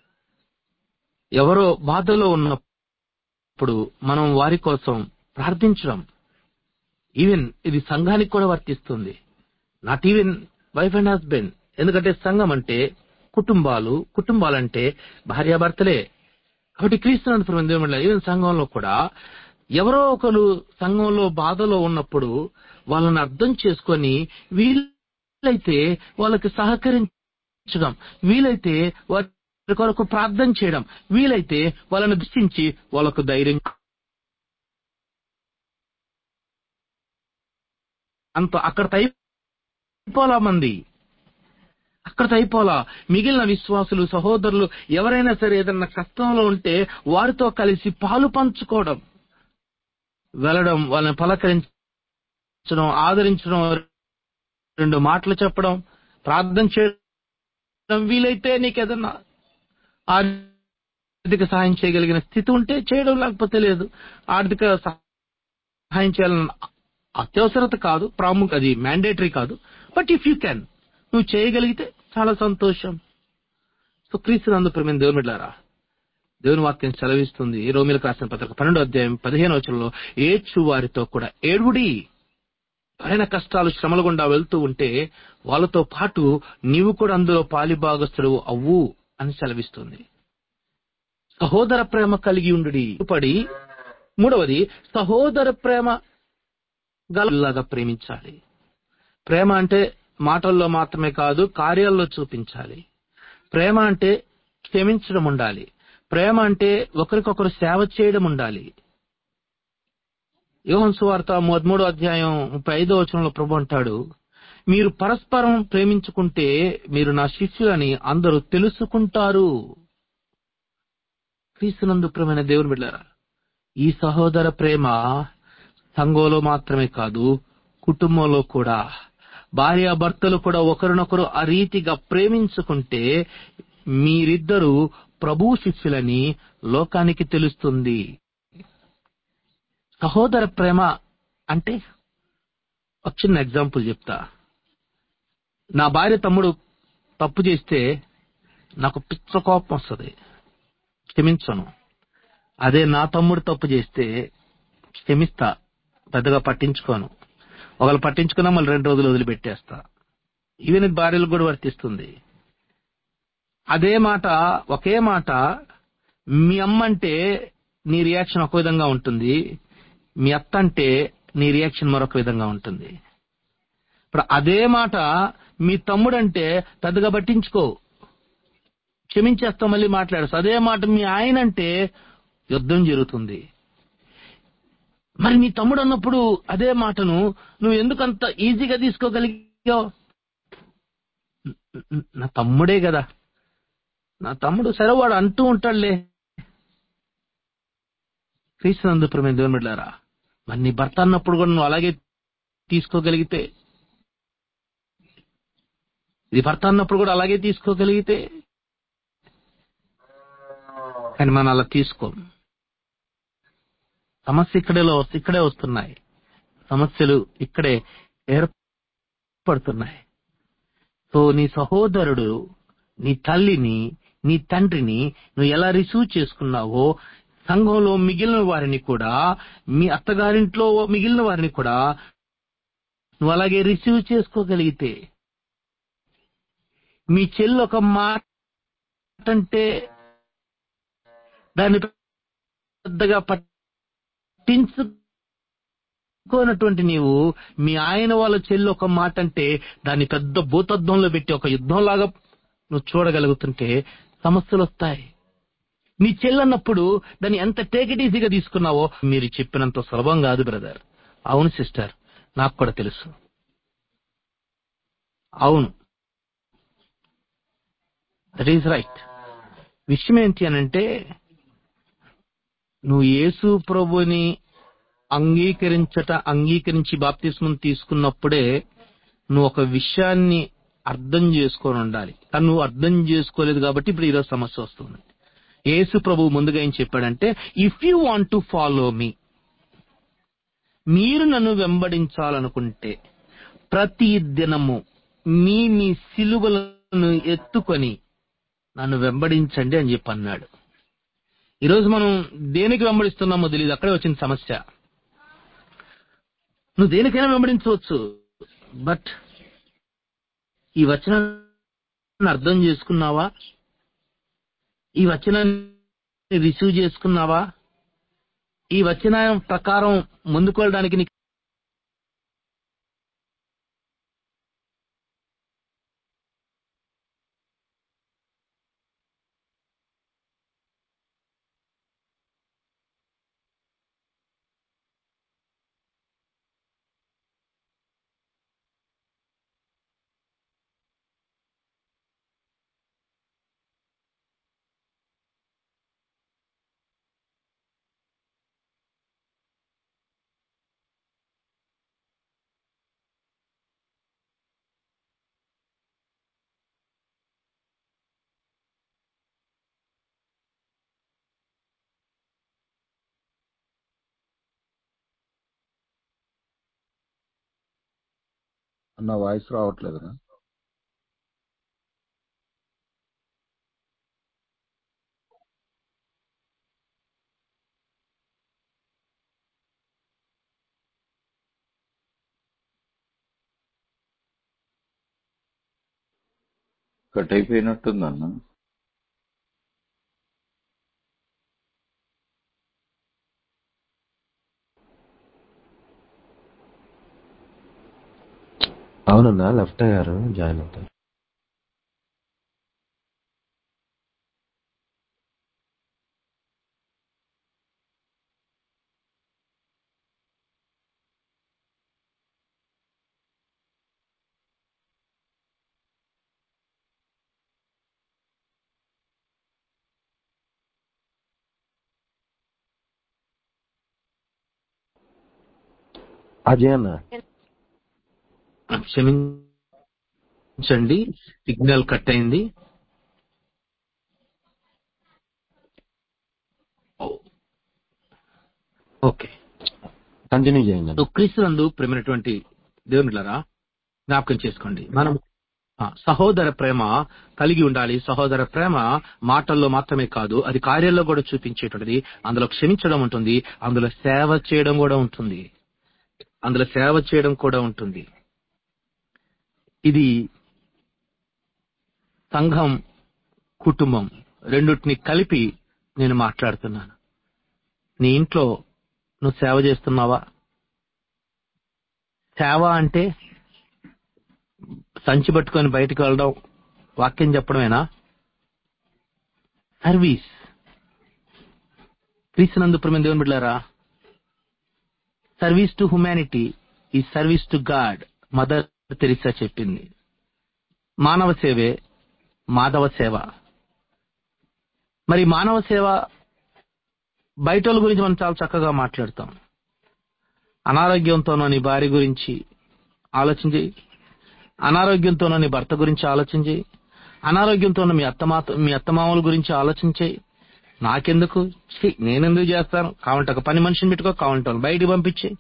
ఎవరో బాధలో ఉన్నప్పుడు మనం వారి కోసం ప్రార్థించడం ఈవెన్ ఇది సంఘానికి కూడా వర్తిస్తుంది not even wife and husband ఎందుకంటే సంఘం అంటే కుటుంబాలు కుటుంబాలంటే భార్యాభర్తలే కాబట్టి క్రీస్తునంతపురం ఈవెన్ సంఘంలో కూడా ఎవరో ఒకరు సంఘంలో బాధలో ఉన్నప్పుడు వాళ్ళని అర్థం చేసుకొని వీలైతే వాళ్ళకి సహకరించడం వీలైతే వారి కొరకు ప్రార్థన చేయడం వీలైతే వాళ్ళని దృష్టించి వాళ్ళకు ధైర్యం అంత అక్కడ అయిపోలా మంది అక్కడ అయిపోలా మిగిలిన విశ్వాసులు సహోదరులు ఎవరైనా సరే ఏదన్నా కష్టంలో ఉంటే వారితో కలిసి పాలు పంచుకోవడం వెళ్ళడం వాళ్ళని పలకరించడం ఆదరించడం రెండు మాటలు చెప్పడం ప్రార్థన చేయడం వీలైతే నీకేదన్నా ఆర్థిక సహాయం చేయగలిగిన స్థితి ఉంటే చేయడం లేకపోతే లేదు ఆర్థిక సహాయం చేయాలని అత్యవసరత కాదు ప్రాముఖ్య అది మ్యాండేటరీ కాదు బట్ ఇఫ్ యూ క్యాన్ నువ్వు చేయగలిగితే చాలా సంతోషం సో క్రీస్తు నందు ప్రేమ దేవుని బిడ్డారా దేవుని వాక్యం సెలవిస్తుంది ఈ రోమిలకు రాసిన పత్రిక పన్నెండో అధ్యాయం పదిహేను వచనంలో ఏడ్చు వారితో కూడా ఏడుడి ఎవరైనా కష్టాలు శ్రమల గుండా వెళ్తూ ఉంటే వాళ్ళతో పాటు నీవు కూడా అందులో పాలిభాగస్తుడు అవ్వు అని సెలవిస్తుంది సహోదర ప్రేమ కలిగి ఉండు పడి మూడవది సహోదర ప్రేమ గలలాగా ప్రేమించాలి ప్రేమ అంటే మాటల్లో మాత్రమే కాదు కార్యాల్లో చూపించాలి ప్రేమ అంటే క్షమించడం ఉండాలి ప్రేమ అంటే ఒకరికొకరు సేవ చేయడం ఉండాలి యోహన్ సువార్త మూడో అధ్యాయం ముప్పై ఐదో వచనంలో ప్రభు అంటాడు మీరు పరస్పరం ప్రేమించుకుంటే మీరు నా శిష్యులని అందరూ తెలుసుకుంటారు క్రీస్తునందు ప్రేమైన దేవుని బిడ్డారా ఈ సహోదర ప్రేమ సంఘంలో మాత్రమే కాదు కుటుంబంలో కూడా భార్యాభర్తలు కూడా ఒకరినొకరు ఆ రీతిగా ప్రేమించుకుంటే మీరిద్దరూ ప్రభు శిష్యులని లోకానికి తెలుస్తుంది సహోదర ప్రేమ అంటే ఒక చిన్న ఎగ్జాంపుల్ చెప్తా నా భార్య తమ్ముడు తప్పు చేస్తే నాకు పిచ్చ కోపం వస్తుంది క్షమించను అదే నా తమ్ముడు తప్పు చేస్తే క్షమిస్తా పెద్దగా పట్టించుకోను ఒకళ్ళు పట్టించుకున్నా మళ్ళీ రెండు రోజులు వదిలిపెట్టేస్తా ఈవెన్ ఇది భార్యలకు కూడా వర్తిస్తుంది అదే మాట ఒకే మాట మీ అమ్మ అంటే నీ రియాక్షన్ ఒక విధంగా ఉంటుంది మీ అత్త అంటే నీ రియాక్షన్ మరొక విధంగా ఉంటుంది ఇప్పుడు అదే మాట మీ తమ్ముడంటే పెద్దగా పట్టించుకో క్షమించేస్తా మళ్ళీ మాట్లాడచ్చు అదే మాట మీ ఆయన అంటే యుద్ధం జరుగుతుంది మరి నీ తమ్ముడు అన్నప్పుడు అదే మాటను నువ్వు ఎందుకంత ఈజీగా తీసుకోగలిగావు నా తమ్ముడే కదా నా తమ్ముడు సరే వాడు అంటూ ఉంటాడులే క్రీస్తునందు ప్రేమ దేవుని బిడ్డారా మరి నీ భర్త అన్నప్పుడు కూడా నువ్వు అలాగే తీసుకోగలిగితే ఇది భర్త అన్నప్పుడు కూడా అలాగే తీసుకోగలిగితే కానీ మనం అలా తీసుకోం సమస్య ఇక్కడే ఇక్కడే వస్తున్నాయి సమస్యలు ఇక్కడే ఏర్పడుతున్నాయి సో నీ సహోదరుడు నీ తల్లిని నీ తండ్రిని నువ్వు ఎలా రిసీవ్ చేసుకున్నావో సంఘంలో మిగిలిన వారిని కూడా మీ అత్తగారింట్లో మిగిలిన వారిని కూడా నువ్వు అలాగే రిసీవ్ చేసుకోగలిగితే మీ చెల్లి ఒక మాట అంటే దాన్ని పెద్దగా పట్టించుకోనటువంటి నీవు మీ ఆయన వాళ్ళ చెల్లి ఒక మాట అంటే దాన్ని పెద్ద భూతద్దంలో పెట్టి ఒక యుద్ధంలాగా నువ్వు చూడగలుగుతుంటే సమస్యలు వస్తాయి నీ చెల్లన్నప్పుడు దాన్ని ఎంత టేకెట్ ఈజీగా తీసుకున్నావో మీరు చెప్పినంత సులభం కాదు బ్రదర్ అవును సిస్టర్ నాకు కూడా తెలుసు అవును దట్ ఈస్ రైట్ విషయం ఏంటి అనంటే నువ్వు యేసు ప్రభుని అంగీకరించట అంగీకరించి బాప్తిస్మం తీసుకున్నప్పుడే నువ్వు ఒక విషయాన్ని అర్థం చేసుకొని ఉండాలి కానీ నువ్వు అర్థం చేసుకోలేదు కాబట్టి ఇప్పుడు ఈరోజు సమస్య వస్తుంది యేసు ప్రభు ముందుగా ఏం చెప్పాడంటే if you want to follow me మీరు నన్ను వెంబడించాలనుకుంటే ప్రతి దినము మీ మీ సిలువలను ఎత్తుకొని నన్ను వెంబడించండి అని చెప్పి అన్నాడు ఈరోజు మనం దేనికి వెంబడిస్తున్నామో తెలియదు అక్కడే వచ్చింది సమస్య నువ్వు దేనికైనా వెంబడించవచ్చు బట్ ఈ వచనాన్ని అర్థం చేసుకున్నావా ఈ వచనాన్ని రిసీవ్ చేసుకున్నావా ఈ వచనం ప్రకారం ముందుకు వెళ్ళడానికి నీకు అన్న వాయిస్ రావట్లేదురా కట్ అయిపోయినట్టుంది అన్న అవునన్నా లెఫ్ట్ అయ్యారు జాయిన్ అవుతారు అజయ్ అన్న క్షమించండి సిగ్నల్ కట్ అయింది ఓకే కంటిన్యూ చేయండి సో అన్న క్రీస్తునందు ప్రేమైనటువంటి దేవునిలారా జ్ఞాపకం చేసుకోండి మనం ఆ, సహోదర ప్రేమ కలిగి ఉండాలి సహోదర ప్రేమ మాటల్లో మాత్రమే కాదు అది కార్యాల్లో కూడా చూపించేటువంటిది అందులో క్షమించడం ఉంటుంది అందులో సేవ చేయడం కూడా ఉంటుంది అందులో సేవ చేయడం కూడా ఉంటుంది ఇది సంఘం కుటుంబం రెండుటిని కలిపి నేను మాట్లాడుతున్నాను నీ ఇంట్లో నువ్వు సేవ చేస్తున్నావా సేవ అంటే సంచి పట్టుకొని బయటకు వెళ్ళడం వాక్యం చెప్పడమేనా సర్వీస్ క్రీస్తునందు ప్రేమ దేవుని బిడ్డారా service to humanity is service to God mother Teresa చెప్పింది మానవ సేవే మాధవ సేవ మరి మానవ సేవ బయట వాళ్ళ గురించి మనం చాలా చక్కగా మాట్లాడతాం అనారోగ్యంతో ఉన్న నీ భార్య గురించి ఆలోచన చేయి అనారోగ్యంతో ఉన్న నీ భర్త గురించి ఆలోచన చేయి అనారోగ్యంతో ఉన్న మీ అత్తమాత మీ అత్తమామల గురించి ఆలోచన చేయి నాకెందుకు ఛీ, నేనెందుకు చేస్తాను కావంటే ఒక పని మనిషిని పెట్టుకో కావంటే వాళ్ళని బయటికి పంపించి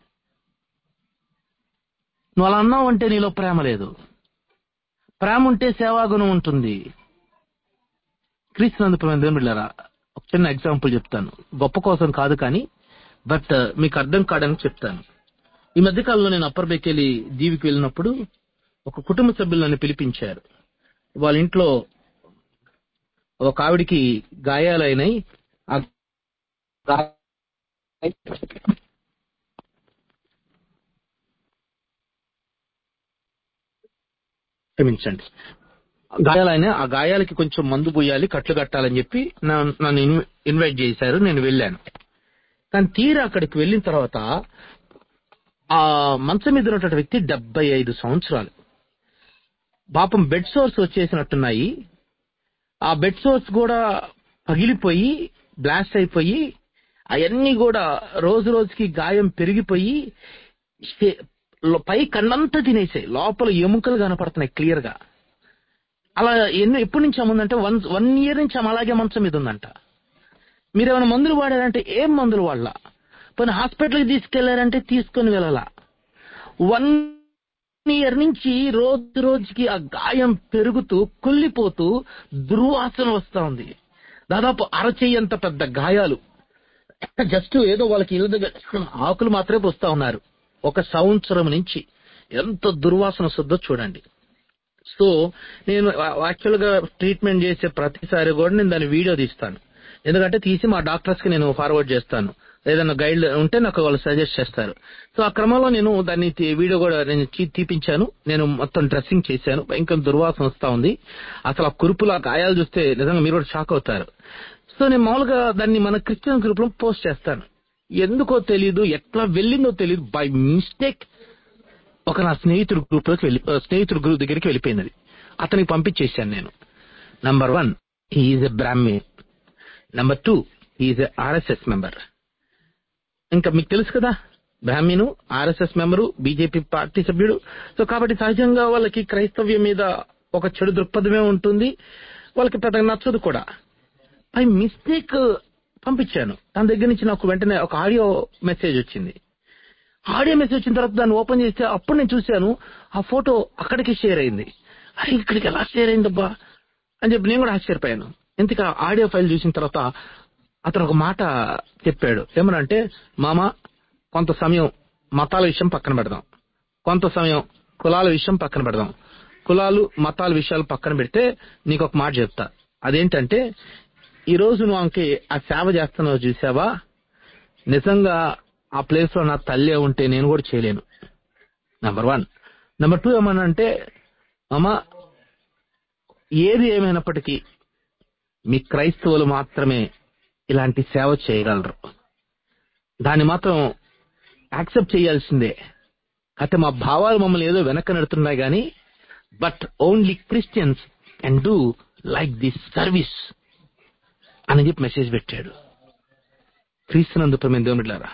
నువ్వు అలా అన్నావు అంటే నీలో ప్రేమ లేదు ప్రేమ ఉంటే సేవాగుణం ఉంటుంది క్రీస్తునందు ప్రేమ దేవుని బిడ్డలారా, ఒక చిన్న ఎగ్జాంపుల్ చెప్తాను గొప్ప కోసం కాదు కానీ బట్ మీకు అర్థం కావడానికి చెప్తాను ఈ మధ్య కాలంలో నేను అప్పర్ బెక్కెళ్ళి దీవికి వెళ్ళినప్పుడు ఒక కుటుంబ సభ్యులు నన్ను పిలిపించారు వాళ్ళ ఇంట్లో ఒక ఆవిడికి గాయాలైనాయి ఆ గా- క్షమించండి గాయాలైన ఆ గాయాలకి కొంచెం మందు పోయాలి కట్లు కట్టాలని చెప్పి నా- నన్ను ఇన్వ- ఇన్వైట్ చేశారు నేను వెళ్ళాను కానీ తీరా అక్కడికి వెళ్ళిన తర్వాత ఆ మంచం మీద ఉన్నటువంటి వ్యక్తి డెబ్బై ఐదు సంవత్సరాలు పాపం బెడ్ సోర్స్ వచ్చేసినట్టున్నాయి ఆ బెడ్ సోర్స్ కూడా పగిలిపోయి బ్లాస్ట్ అయిపోయి అవన్నీ కూడా రోజు రోజుకి గాయం పెరిగిపోయి షే- లో- పై కన్నంతా తినేసాయి లోపల ఎముకలు కనపడుతున్నాయి క్లియర్ గా అలా ఎన్ని ఎప్పటి నుంచి అమ్ముందంటే వన్ వన్ ఇయర్ నుంచి ఆమె అలాగే మంచం మీద ఉందంట మీరు ఏమైనా మందులు వాడారంటే ఏం మందులు వాడాల పోనీ హాస్పిటల్కి తీసుకెళ్లారంటే తీసుకొని వెళ్ళాలా వన్ ఇయర్ నుంచి రోజు రోజుకి ఆ గాయం పెరుగుతూ కుళ్ళిపోతూ దుర్వాసన వస్తా ఉంది దాదాపు అరచెయ్యంత పెద్ద గాయాలు జస్ట్ ఏదో వాళ్ళకి ఇల్లు దగ్గర ఆకులు మాత్రమే పోస్తా ఉన్నారు ఒక సంవత్సరం నుంచి ఎంత దుర్వాసన వస్తుందో చూడండి సో నేను యాక్చువల్ గా ట్రీట్మెంట్ చేసే ప్రతిసారి కూడా నేను దాని వీడియో తీస్తాను ఎందుకంటే తీసి మా డాక్టర్స్ కి నేను ఫార్వర్డ్ చేస్తాను ఏదైనా గైడ్ ఉంటే నాకు వాళ్ళు సజెస్ట్ చేస్తారు సో ఆ క్రమంలో నేను దాన్ని తీ- వీడియో కూడా నేను తీ- తీపించాను నేను మొత్తం డ్రెస్సింగ్ చేశాను భయంకర దుర్వాసన వస్తా ఉంది అసలు ఆ కురుపులు ఆ గాయాలు చూస్తే నిజంగా మీరు కూడా షాక్ అవుతారు సో నేను మామూలుగా దాన్ని మన క్రిస్టియన్ గ్రూప్ లో పోస్ట్ చేస్తాను ఎందుకో తెలియదు ఎట్లా వెళ్ళిందో తెలియదు బై మిస్టేక్ ఒక నా స్నేహితుడు గ్రూప్ లోకి వెళ్ళి ఆ, స్నేహితుడు గ్రూప్ దగ్గరికి వెళ్ళిపోయింది అది. అతనికి పంపించేశాను నేను number one he is a Brahmin number two he is a RSS member ఇంకా మీకు తెలుసు కదా బ్రాహ్మీను ఆర్ఎస్ఎస్ మెంబరు బీజేపీ పార్టీ సభ్యుడు సో కాబట్టి సహజంగా వాళ్ళకి క్రైస్తవ్యం మీద ఒక చెడు దృక్పథమే ఉంటుంది వాళ్ళకి పెద్దగా నచ్చదు కూడా బై మిస్టేక్ పంపించాను తన దగ్గర నుంచి నాకు వెంటనే ఒక ఆడియో మెసేజ్ వచ్చింది ఆడియో మెసేజ్ వచ్చిన తర్వాత దాన్ని ఓపెన్ చేస్తే అప్పుడు నేను చూశాను ఆ ఫోటో అక్కడికి షేర్ అయింది అరే ఇక్కడికి ఎలా షేర్ అయిందబ్బా అని చెప్పి నేను కూడా ఆశ్చర్యపోయాను ఇంతక ఆడియో ఫైల్ చూసిన తర్వాత అతను ఒక మాట చెప్పాడు ఏమనంటే మామ కొంత సమయం మతాల విషయం పక్కన పెడదాం కొంత సమయం కులాల విషయం పక్కన పెడదాం కులాలు మతాల విషయాలు పక్కన పెడితే నీకు ఒక మాట చెప్తా అదేంటంటే ఈ రోజు నువ్వు ఆమెకి ఆ సేవ చేస్తున్నావు చూసావా నిజంగా ఆ ప్లేస్ లో నా తల్లి ఉంటే నేను కూడా చేయలేను నెంబర్ వన్ నెంబర్ టూ ఏమనంటే అమ్మ ఏది ఏమైనప్పటికీ మీ క్రైస్తవులు మాత్రమే ఇలాంటి సేవ చేయగలరు దాన్ని మాత్రం యాక్సెప్ట్ చేయాల్సిందే అయితే మా భావాలు మమ్మల్ని ఏదో వెనక నెడుతున్నాయి కానీ but only Christians can do like this service అని చెప్పి మెసేజ్ పెట్టాడు క్రీస్తునందు ప్రేమ దేవునిలారా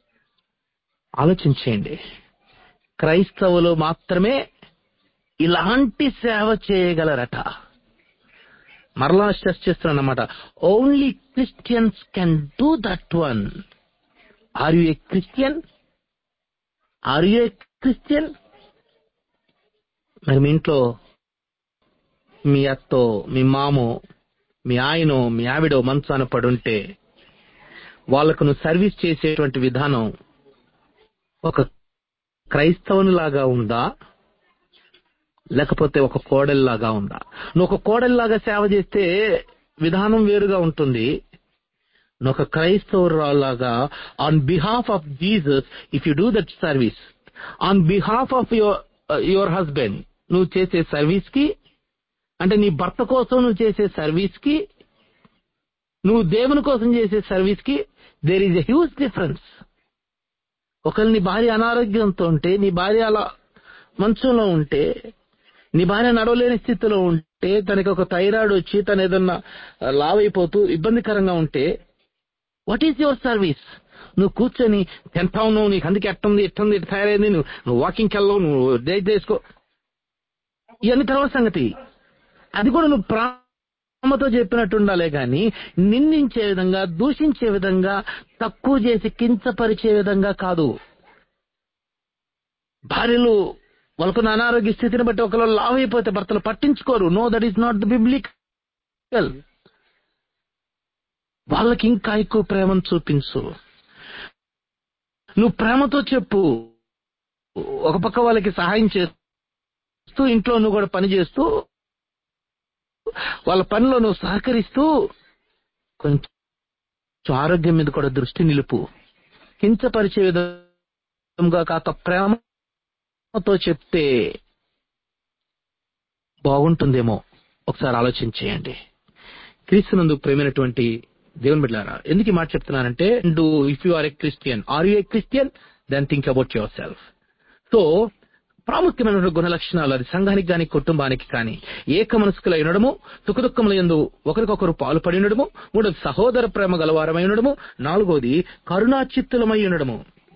ఆలోచించేయండి క్రైస్తవులు మాత్రమే ఇలాంటి సేవ చేయగలరట మరలా స్ట్రెస్ చేస్తున్నానమాట only Christians can do that one are you a Christian are you a Christian మరి మీ ఇంట్లో మీ అత్తో మీ మామో మీ ఆయనో మీ ఆవిడో మంచాన పడుంటే వాళ్ళకు నువ్వు సర్వీస్ చేసేటువంటి విధానం ఒక క్రైస్తవునిలాగా ఉందా లేకపోతే ఒక కోడలిలాగా ఉందా నువ్వు ఒక కోడలిలాగా సేవ చేస్తే విధానం వేరుగా ఉంటుంది నువ్వు ఒక క్రైస్తవురాలాగా on behalf of Jesus if you do that service on behalf of your your husband నువ్వు చేసే సర్వీస్ కి అంటే నీ భర్త కోసం నువ్వు చేసే సర్వీస్ కి నువ్వు దేవుని కోసం చేసే సర్వీస్ కి there is a huge difference ఒకవేళ నీ భార్య అనారోగ్యంతో ఉంటే నీ భార్య అలా మంచంలో ఉంటే నీ భార్య నడవలేని స్థితిలో ఉంటే తనకి ఒక థైరాయిడ్ వచ్చి తను ఏదన్నా లావైపోతూ ఇబ్బందికరంగా ఉంటే వాట్ ఈస్ యువర్ సర్వీస్ నువ్వు కూర్చొని తింటా ఉన్నావు నీకు అందుకే ఎట్టుంది ఎట్టుంది ఇట్ట తయారైంది నువ్వు నువ్వు వాకింగ్కి వెళ్ళవు నువ్వు డైట్ చేసుకో ఇవన్నీ తర్వాత సంగతి అది కూడా నువ్వు ప్రేమతో చెప్పినట్టు ఉండాలే గాని నిందించే విధంగా దూషించే విధంగా తక్కువ చేసి కించపరిచే విధంగా కాదు భార్యలు వాళ్ళకున్న అనారోగ్య స్థితిని బట్టి ఒకరు లావ్ అయిపోతే భర్తలు పట్టించుకోరు no that is not the biblical వాళ్ళకి ఇంకా ఎక్కువ ప్రేమను చూపించు నువ్వు ప్రేమతో చెప్పు ఒక పక్క వాళ్ళకి సహాయం చేస్తూ ఇంట్లో నువ్వు కూడా పని చేస్తూ వాళ్ళ పనిలో నువ్వు సహకరిస్తూ కొంచెం ఆరోగ్యం మీద కూడా దృష్టి నిలుపు హింసపరిచే విధంగా కాక ప్రేమతో చెప్తే బాగుంటుందేమో ఒకసారి ఆలోచన చేయండి క్రీస్తునందు ప్రేమైనటువంటి దేవుని బిడ్డారా ఎందుకు ఈ మాట చెప్తున్నానంటే do if you are a Christian are you a Christian then think about yourself so ప్రాముఖ్యమైన గుణ లక్షణాలు అది సంఘానికి గాని కుటుంబానికి కానీ ఏక మనస్కులై ఉండడము సుఖదుఖముల ఎందు ఒకరికొకరు పాలు పడి ఉండడము మూడోది సహోదర ప్రేమ గలవారమై ఉండడము నాలుగోది కరుణాచిత్తులమై ఉండడము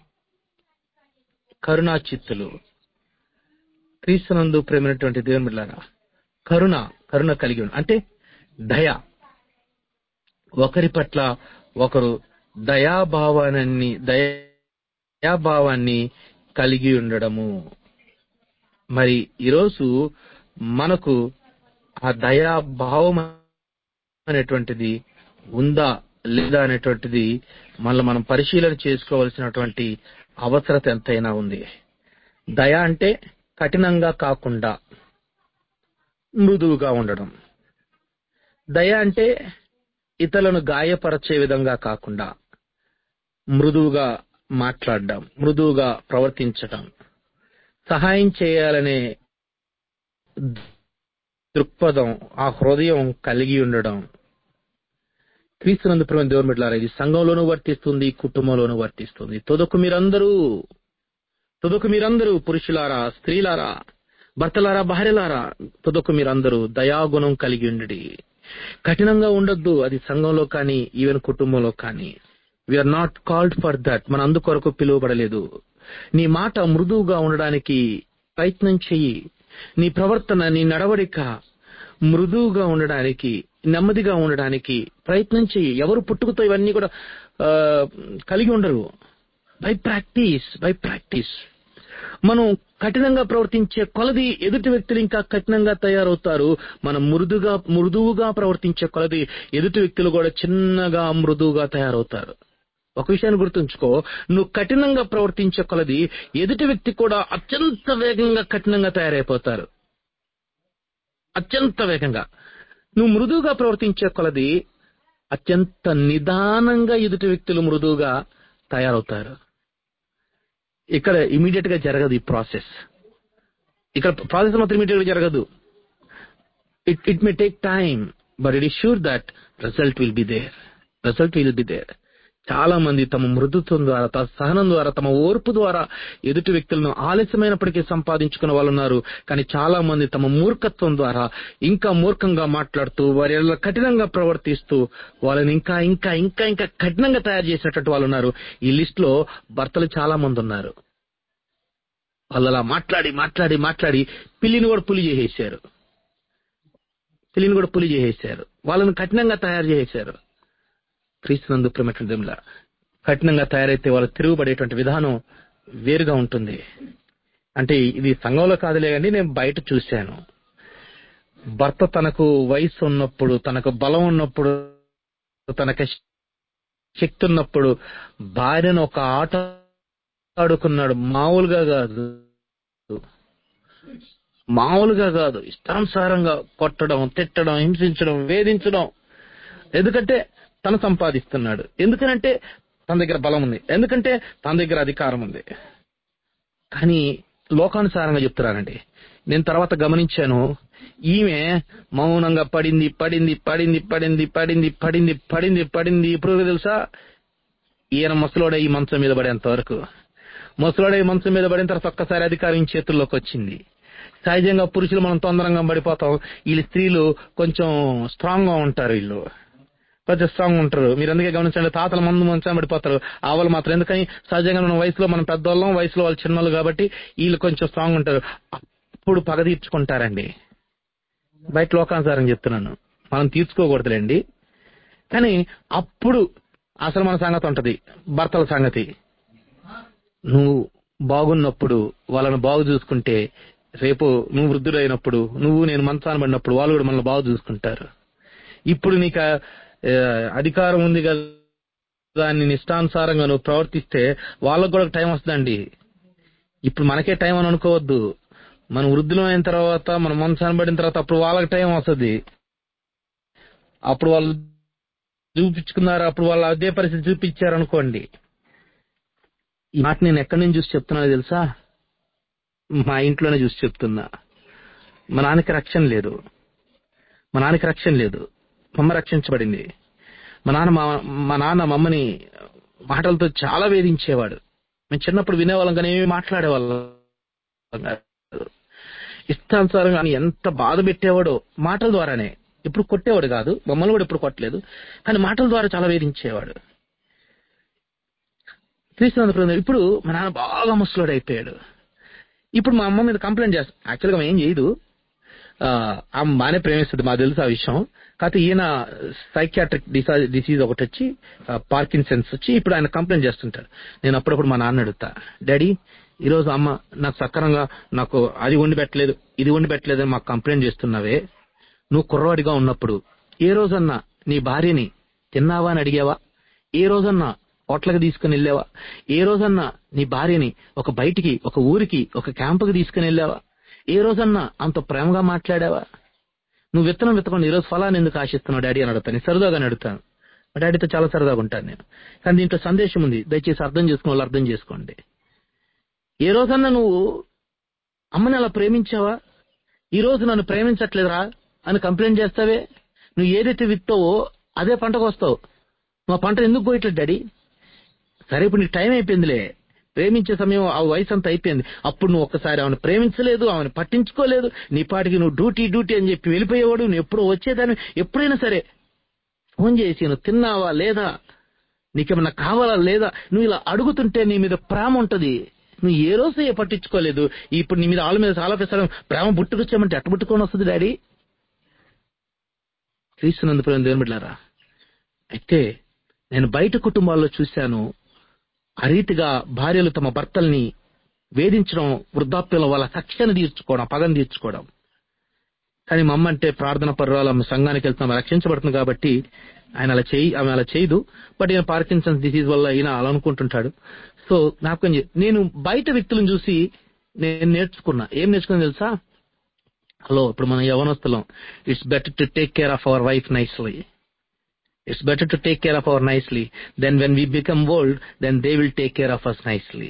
కరుణాచిత్తులు క్రీస్తునందు ప్రేమైనటువంటి దేవుని బిడ్డారా కరుణ కరుణ కలిగి ఉండ అంటే దయ ఒకరి పట్ల ఒకరు దయాభావాన్ని దయాభావాన్ని కలిగి ఉండడము మరి ఈరోజు మనకు ఆ దయాభావం అనేటువంటిది ఉందా లేదా అనేటువంటిది మళ్ళీ మనం పరిశీలన చేసుకోవాల్సినటువంటి అవసరత ఎంతైనా ఉంది దయ అంటే కఠినంగా కాకుండా మృదువుగా ఉండడం దయ అంటే ఇతరులను గాయపరచే విధంగా కాకుండా మృదువుగా మాట్లాడడం మృదువుగా ప్రవర్తించడం సహాయం చేయాలనే దృక్పథం ఆ హృదయం కలిగి ఉండడం క్రీస్తునందు ప్రేమ దేవుని బిడ్డలారా ఇది సంఘంలోనూ వర్తిస్తుంది కుటుంబంలోనూ వర్తిస్తుంది తొదకు మీరందరూ తొదకు మీరందరూ పురుషులారా స్త్రీలారా భర్తలారా భార్యలారా తొదకు మీరందరూ దయాగుణం కలిగి ఉండి కఠినంగా ఉండొద్దు అది సంఘంలో కానీ ఈవెన్ కుటుంబంలో కానీ we are not called for that మన అందుకొరకు పిలువబడలేదు నీ మాట మృదువుగా ఉండడానికి ప్రయత్నం చెయ్యి నీ ప్రవర్తన నీ నడవడిక మృదువుగా ఉండడానికి నెమ్మదిగా ఉండడానికి ప్రయత్నం చెయ్యి ఎవరు పుట్టుకతో ఇవన్నీ కూడా ఆ, కలిగి ఉండరు బై ప్రాక్టీస్ బై ప్రాక్టీస్ మనం కఠినంగా ప్రవర్తించే కొలది ఎదుటి వ్యక్తులు ఇంకా కఠినంగా తయారవుతారు మనం మృదుగా మృదువుగా ప్రవర్తించే కొలది ఎదుటి వ్యక్తులు కూడా చిన్నగా మృదువుగా తయారవుతారు ఒక విషయాన్ని గుర్తుంచుకో నువ్వు కఠినంగా ప్రవర్తించే కొలది ఎదుటి వ్యక్తి కూడా అత్యంత వేగంగా కఠినంగా తయారైపోతారు అత్యంత వేగంగా నువ్వు మృదువుగా ప్రవర్తించే కొలది అత్యంత నిదానంగా ఎదుటి వ్యక్తులు మృదువుగా తయారవుతారు ఇక్కడ ఇమీడియట్ గా జరగదు ఈ ప్రాసెస్ ఇక్కడ ప్రాసెస్ మాత్రం ఇమీడియట్ గా జరగదు it it may take time but it is sure that result will be there result will be there చాలా మంది తమ మృదుత్వం ద్వారా తమ సహనం ద్వారా తమ ఓర్పు ద్వారా ఎదుటి వ్యక్తులను ఆలస్యమైనప్పటికీ సంపాదించుకున్న వాళ్ళు ఉన్నారు కానీ చాలా మంది తమ మూర్ఖత్వం ద్వారా ఇంకా మూర్ఖంగా మాట్లాడుతూ వారి ఎడల కఠినంగా ప్రవర్తిస్తూ వాళ్ళని ఇంకా ఇంకా ఇంకా ఇంకా కఠినంగా తయారు చేసినటువంటి వాళ్ళు ఉన్నారు ఈ లిస్ట్ లో భర్తలు చాలా మంది ఉన్నారు వాళ్ళు అలా మాట్లాడి మాట్లాడి మాట్లాడి పిల్లిని కూడా పులి చేసేసారు పిల్లిని కూడా పులి చేసేసారు వాళ్ళని కఠినంగా తయారు చేసేసారు క్రీస్తునందు ప్రేమటువంటి దేవులా కఠినంగా తయారైతే వాళ్ళు తిరుగుబడేటువంటి విధానం వేరుగా ఉంటుంది అంటే ఇది సంఘంలో కాదులే కానీ నేను బయట చూశాను భర్త తనకు వయసు ఉన్నప్పుడు తనకు బలం ఉన్నప్పుడు తనకు శక్తి ఉన్నప్పుడు భార్యను ఒక ఆట ఆడుకున్నాడు మామూలుగా కాదు మామూలుగా కాదు ఇష్టానుసారంగా కొట్టడం తిట్టడం హింసించడం వేధించడం ఎందుకంటే తను సంపాదిస్తున్నాడు ఎందుకనంటే తన దగ్గర బలం ఉంది ఎందుకంటే తన దగ్గర అధికారం ఉంది కానీ లోకానుసారంగా చెప్తున్నానండి నేను తర్వాత గమనించాను ఈమె మౌనంగా పడింది పడింది పడింది పడింది పడింది పడింది పడింది పడింది ఇప్పుడు తెలుసా ఈయన ముసలోడే ఈ మంచం మీద పడేంత వరకు ముసలోడే ఈ మంచం మీద పడిన తర్వాత ఒక్కసారి అధికారం ఈయన చేతుల్లోకి వచ్చింది సహజంగా పురుషులు మనం తొందరగా పడిపోతాం వీళ్ళు స్త్రీలు కొంచెం స్ట్రాంగ్ గా ఉంటారు వీళ్ళు పెద్ద స్ట్రాంగ్ ఉంటారు మీరు అందుకే గమనించండి తాతల మందు మంచం పడిపోతారు ఆవులు మాత్రం ఎందుకని సహజంగా మన వయసులో మనం పెద్దవాళ్ళం వయసులో వాళ్ళు చిన్నోళ్ళు కాబట్టి వీళ్ళు కొంచెం స్ట్రాంగ్ ఉంటారు అప్పుడు పగ తీర్చుకుంటారండి బయట లోకానుసారం చెప్తున్నాను మనం తీర్చుకోకూడదులేండి కానీ అప్పుడు అసలు మన సంగతి ఉంటది భర్తల సంగతి నువ్వు బాగున్నప్పుడు వాళ్ళని బాగు చూసుకుంటే రేపు నువ్వు వృద్ధుడైనప్పుడు నువ్వు నేను మంచాన పడినప్పుడు వాళ్ళు కూడా మనల్ని బాగు చూసుకుంటారు ఇప్పుడు నీకు ఆ, ఆ, అధికారం ఉంది కదా దాన్ని నిష్టానుసారంగా నువ్వు ప్రవర్తిస్తే వాళ్ళకు కూడా టైం వస్తుందండి ఇప్పుడు మనకే టైం అని అనుకోవద్దు మనం వృద్ధులం అయిన తర్వాత మనం మంచాన పడిన తర్వాత అప్పుడు వాళ్ళకి టైం వస్తుంది అప్పుడు వాళ్ళు చూపించుకున్నారు అప్పుడు వాళ్ళు అదే పరిస్థితి చూపించారు అనుకోండి ఈ మాట నేను ఎక్కడి నుంచి చూసి చెప్తున్నా తెలుసా మా ఇంట్లోనే చూసి చెప్తున్నా మా నాన్నకి రక్షణ లేదు మా నాన్నకి రక్షణ లేదు మా అమ్మ రక్షించబడింది మా నాన్న మా మా నాన్న మా అమ్మని మాటలతో చాలా వేధించేవాడు మేము చిన్నప్పుడు వినేవాళ్ళం కానీ ఏమి మాట్లాడేవాళ్ళం కాదు. ఇష్టానుసారంగా ఆయన ఎంత బాధ పెట్టేవాడో మాటల ద్వారానే ఇప్పుడు కొట్టేవాడు కాదు మమ్మల్ని కూడా ఇప్పుడు కొట్టలేదు కానీ మాటల ద్వారా చాలా వేధించేవాడు క్రీస్తునందు ప్రేమ ఇప్పుడు మా నాన్న బాగా ముసలోడు అయిపోయాడు ఇప్పుడు మా అమ్మ మీద కంప్లైంట్ చేస్తా యాక్చువల్గా ఆమె ఏం చేయదు ఆ, ఆమె బాగానే ప్రేమిస్తుంది మాకు తెలుసు ఆ విషయం కాకపోతే ఈయన సైకియాట్రిక్ డిసీజ్ ఒకటి వచ్చి పార్కిన్సన్స్ వచ్చి ఇప్పుడు ఆయన కంప్లైంట్ చేస్తుంటాడు నేను అప్పుడప్పుడు మా నాన్న అడుగుతా డాడీ ఈ రోజు అమ్మ నాకు సక్రమంగా నాకు అది వండి పెట్టలేదు ఇది వండి పెట్టలేదు అని మాకు కంప్లైంట్ చేస్తున్నావే నువ్వు కుర్రవాడిగా ఉన్నప్పుడు ఏ రోజన్నా నీ భార్యని తిన్నావా అని అడిగావా ఏ రోజన్నా హోటల్కి తీసుకుని వెళ్ళావా ఏ రోజన్నా నీ భార్యని ఒక బయటికి ఒక ఊరికి ఒక క్యాంపుకి తీసుకుని వెళ్ళావా ఏ రోజన్నా అంత ప్రేమగా మాట్లాడావా నువ్వు విత్తనం విత్తకుండా ఈరోజు ఫలాన్ని ఎందుకు ఆశిస్తున్నావు డాడీ అని అడుగుతాను సరదాగా అడుగుతాను మా డాడీతో చాలా సరదాగా ఉంటాను నేను కానీ దీంట్లో సందేశం ఉంది దయచేసి అర్థం చేసుకున్న వాళ్ళు అర్థం చేసుకోండి ఏ రోజన్నా నువ్వు అమ్మని అలా ప్రేమించావా ఈ రోజు నన్ను ప్రేమించట్లేదురా అని కంప్లైంట్ చేస్తావే నువ్వు ఏదైతే విత్తావో అదే పంటకు వస్తావు మా పంట ఎందుకు పోయట్లేదు డాడీ సరే ఇప్పుడు నీకు టైం అయిపోయిందిలే ప్రేమించే సమయం ఆ వయసు అంతా అయిపోయింది అప్పుడు నువ్వు ఒక్కసారి ఆమెను ప్రేమించలేదు ఆమెను పట్టించుకోలేదు నీ పాటికి నువ్వు డ్యూటీ డ్యూటీ అని చెప్పి వెళ్ళిపోయేవాడు నువ్వు ఎప్పుడు వచ్చేదాన్ని ఎప్పుడైనా సరే ఫోన్ చేసి నువ్వు తిన్నావా లేదా నీకేమన్నా కావాలా లేదా నువ్వు ఇలా అడుగుతుంటే నీ మీద ప్రేమ ఉంటది నువ్వు ఏ రోజు ఏ పట్టించుకోలేదు ఇప్పుడు నీ మీద ఆళ్ళ మీద చాలా ప్రసారం ప్రేమ పుట్టుకొచ్చామంటే ఎట్ట పుట్టుకొని వస్తుంది డాడీ క్రీస్తునందు ప్రేమ దేవుని బిడ్డారా అయితే నేను బయట కుటుంబాల్లో చూశాను ఆ రీతిగా భార్యలు తమ భర్తల్ని వేధించడం వృద్ధాప్యంలో వాళ్ళ కక్షను తీర్చుకోవడం పగను తీర్చుకోవడం కానీ మా అమ్మ అంటే ప్రార్థన పర్వాల సంఘానికి వెళ్తున్నాం రక్షించబడుతుంది కాబట్టి ఆయన అలా చేయి ఆమె అలా చేయదు బట్ ఈయన పార్కిన్సన్స్ డిసీజ్ వల్ల ఈయన అలా అనుకుంటుంటాడు సో జ్ఞాపకం చే- నేను బయట వ్యక్తులను చూసి నేను నేర్చుకున్నా ఏం నేర్చుకున్నా తెలుసా హలో ఇప్పుడు మన యవనస్తులం it's better to take care of our wife nicely it's better to take care of our nicely then when we become old then they will take care of us nicely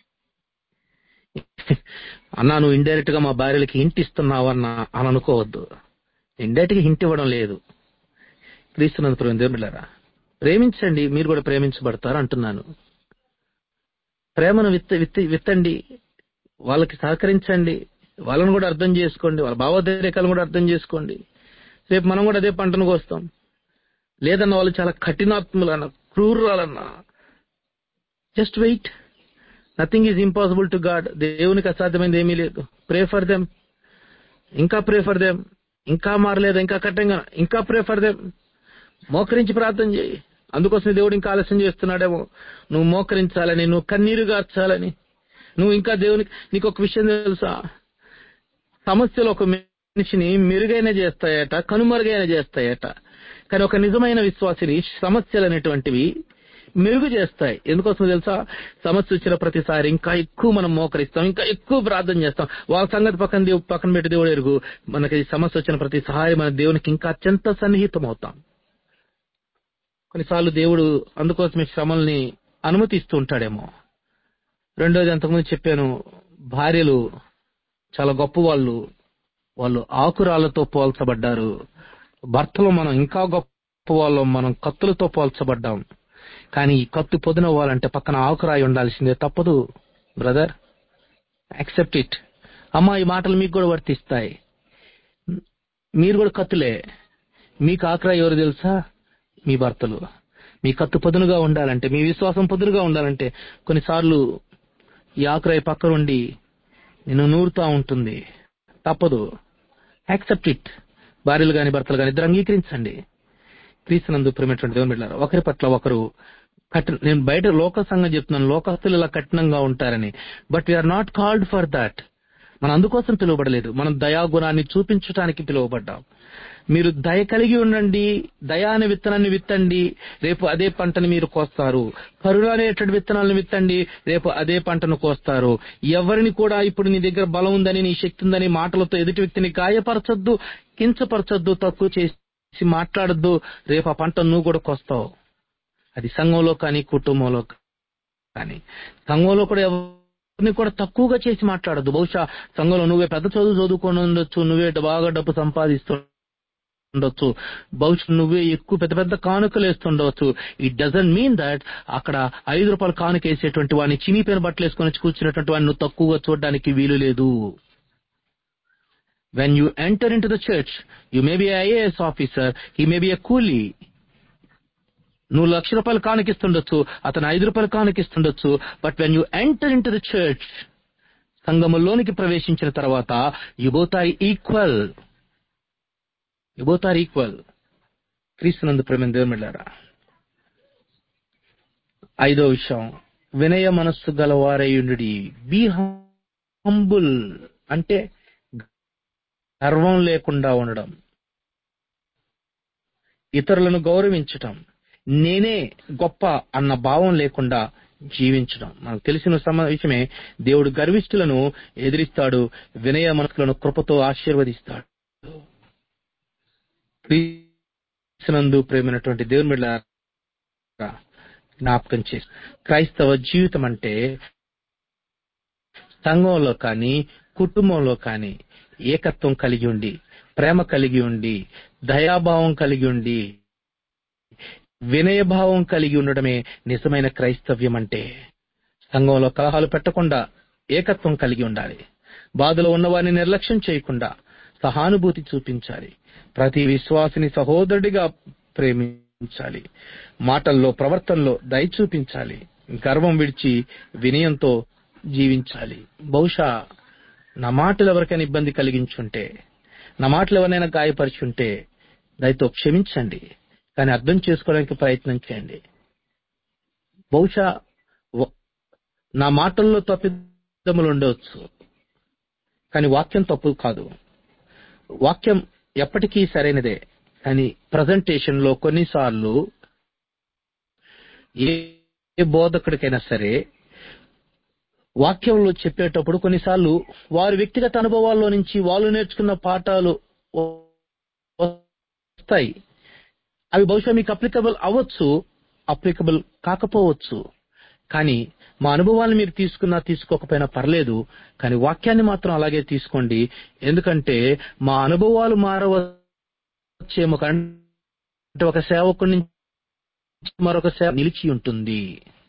అన్నా నువ్వు indirect గా మా భార్యలకి hint ఇస్తున్నావన్నా అని అనుకోవద్దు indirect గా hint ఇవ్వడం లేదు క్రీస్తునందు ప్రేమ దేవుళ్ళారా ప్రేమించండి మీరు కూడా ప్రేమించబడతారు అంటున్నాను ప్రేమను విత్త విత్తి విత్తండి వాళ్ళకి సహకరించండి వాళ్ళని కూడా అర్థం చేసుకోండి వాళ్ళ భావోద్రేకాలను కూడా అర్థం చేసుకోండి రేపు మనం కూడా అదే పంటను కోస్తాం లేదన్న వాళ్ళు చాలా కఠినాత్ములన్న క్రూరాలన్న just wait nothing is impossible to God దేవునికి అసాధ్యమైనది ఏమీ లేదు ప్రే ఫర్ దెమ్ ఇంకా ప్రే ఫర్ దెమ్ ఇంకా మారలేదు ఇంకా కఠినంగా ఇంకా ప్రే ఫర్ దెమ్ మోకరించి ప్రార్థన చేయి అందుకోసం దేవుడు ఇంకా ఆలస్యం చేస్తున్నాడేమో నువ్వు మోకరించాలని నువ్వు కన్నీరు గార్చాలని నువ్వు ఇంకా దేవునికి నీకు ఒక విషయం తెలుసా సమస్యలు ఒక మనిషిని మెరుగైన చేస్తాయట కనుమరుగైన చేస్తాయట కానీ ఒక నిజమైన విశ్వాసిని సమస్యలు అనేటువంటివి మెరుగు చేస్తాయి ఎందుకోసం తెలుసా సమస్య వచ్చిన ప్రతిసారి ఇంకా ఎక్కువ మనం మోకరిస్తాం ఇంకా ఎక్కువ ప్రార్థన చేస్తాం వాళ్ళ సంగతి పక్కన దేవు పక్కన పెట్టి దేవుడు ఎరుగు మనకి సమస్య వచ్చిన ప్రతిసారి మన దేవునికి ఇంకా అత్యంత సన్నిహితం అవుతాం కొన్నిసార్లు దేవుడు అందుకోసమే శ్రమల్ని అనుమతిస్తూ ఉంటాడేమో రెండోది అంతకుముందు చెప్పాను భార్యలు చాలా గొప్ప వాళ్ళు వాళ్ళు ఆకురాలతో పోల్చబడ్డారు భర్తలు మనం ఇంకా గొప్ప వాళ్ళం మనం కత్తులతో పోల్చబడ్డాం కానీ ఈ కత్తి పొదినవ్వాలంటే పక్కన ఆకురాయి ఉండాల్సిందే తప్పదు బ్రదర్ యాక్సెప్ట్ ఇట్ అమ్మా ఈ మాటలు మీకు కూడా వర్తిస్తాయి మీరు కూడా కత్తులే మీకు ఆకురాయి ఎవరు తెలుసా మీ భర్తలు మీ కత్తు పదునుగా ఉండాలంటే మీ విశ్వాసం పదునుగా ఉండాలంటే కొన్నిసార్లు ఈ ఆకురాయి పక్క ఉండి నిన్ను నూరుతా ఉంటుంది తప్పదు యాక్సెప్ట్ ఇట్ భార్యలు గాని భర్తలు గాని ఇద్దరు అంగీకరించండి క్రీస్తునందు ప్రేమటువంటి దేవుని బిడ్డలారా ఒకరి పట్ల ఒకరు కఠిన నేను బయట లోక సంఘం చెప్తున్నాను లోకస్తులు ఇలా కఠినంగా ఉంటారని but we are not called for that మనం అందుకోసం పిలువబడలేదు మనం దయాగుణాన్ని చూపించడానికి పిలువబడ్డాం మీరు దయ కలిగి ఉండండి దయా అనే విత్తనాన్ని విత్తండి రేపు అదే పంటని మీరు కోస్తారు కరుణ అనేటువంటి విత్తనాలను విత్తండి రేపు అదే పంటను కోస్తారు ఎవరిని కూడా ఇప్పుడు నీ దగ్గర బలం ఉందని నీ శక్తి ఉందని మాటలతో ఎదుటి వ్యక్తిని గాయపరచొద్దు కించపరచొద్దు తక్కువ చేసి మాట్లాడొద్దు రేపు ఆ పంట నువ్వు కూడా కోస్తావు అది సంఘంలో కానీ కుటుంబంలో కానీ సంఘంలో కూడా ఎవరిని కూడా తక్కువగా చేసి మాట్లాడద్దు బహుశా సంఘంలో నువ్వే పెద్ద చదువు చదువుకొని ఉండొచ్చు నువ్వే బాగా డబ్బు సంపాదిస్తూ ఉండొచ్చు బహుశా నువ్వే ఎక్కువ పెద్ద పెద్ద కానుకలు వేస్తుండవచ్చు ఇట్ డజంట్ మీన్ దట్ అక్కడ ఐదు రూపాయల కానుక వేసేటువంటి వాడిని చినిపోయిన బట్టలు వేసుకొని వచ్చి కూర్చున్నటువంటి వాడిని నువ్వు తక్కువగా చూడడానికి వీలు లేదు when you enter in to the church you may be IAS officer he may be a coolie నువ్వు లక్ష రూపాయలు కానుకిస్తుండొచ్చు అతను ఐదు రూపాయలు కానుకిస్తుండొచ్చు but when you enter in to the church సంఘములోనికి ప్రవేశించిన తర్వాత you both are equal you both are equal క్రీస్తునందు ప్రేమ దేవుమిళ్ళారా ఐదో విషయం వినయ మనస్సు గలవారయుండు బీ హంబుల్ అంటే గర్వం లేకుండా ఉండడం ఇతరులను గౌరవించటం నేనే గొప్ప అన్న భావం లేకుండా జీవించడం మనకు తెలిసిన సమ విషయమే దేవుడు గర్విష్ఠులను ఎదిరిస్తాడు వినయ మనసులను కృపతో ఆశీర్వదిస్తాడు క్రీస్తునందు ప్రేమైనటువంటి దేవుని బిడ్డ జ్ఞాపకం చేసి క్రైస్తవ జీవితం అంటే సంఘంలో కానీ కుటుంబంలో కానీ ఏకత్వం కలిగి ఉండి ప్రేమ కలిగి ఉండి దయాభావం కలిగి ఉండి వినయభావం కలిగి ఉండడమే నిజమైన క్రైస్తవ్యం అంటే సంఘంలో కలహాలు పెట్టకుండా ఏకత్వం కలిగి ఉండాలి బాధలో ఉన్నవారిని నిర్లక్ష్యం చేయకుండా సహానుభూతి చూపించాలి ప్రతి విశ్వాసిని సహోదరుడిగా ప్రేమించాలి మాటల్లో ప్రవర్తనలో దయ చూపించాలి గర్వం విడిచి వినయంతో జీవించాలి బహుశా నా మాటలు ఎవరికైనా ఇబ్బంది కలిగించుంటే నా మాటలు ఎవరైనా గాయపరిచుంటే దయతో క్షమించండి కానీ అర్థం చేసుకోవడానికి ప్రయత్నం చేయండి బహుశా వ- నా మాటల్లో తప్పిదములు ఉండవచ్చు కానీ వాక్యం తప్పు కాదు వాక్యం ఎప్పటికీ సరైనదే కానీ ప్రజెంటేషన్ లో కొన్నిసార్లు ఏ ఏ బోధకుడికైనా సరే వాక్యంలో చెప్పేటప్పుడు కొన్నిసార్లు వారి వ్యక్తిగత అనుభవాల్లో నుంచి వాళ్ళు నేర్చుకున్న పాఠాలు వస్తాయి అవి బహుశా మీకు అప్లికబుల్ అవ్వచ్చు అప్లికబుల్ కాకపోవచ్చు కానీ మా అనుభవాన్ని మీరు తీసుకున్నా తీసుకోకపోయినా పర్లేదు కానీ వాక్యాన్ని మాత్రం అలాగే తీసుకోండి ఎందుకంటే మా అనుభవాలు మారవచ్చేమో అంటే ఒక సేవకుడి నుంచి మరొక సేవ నిలిచి ఉంటుంది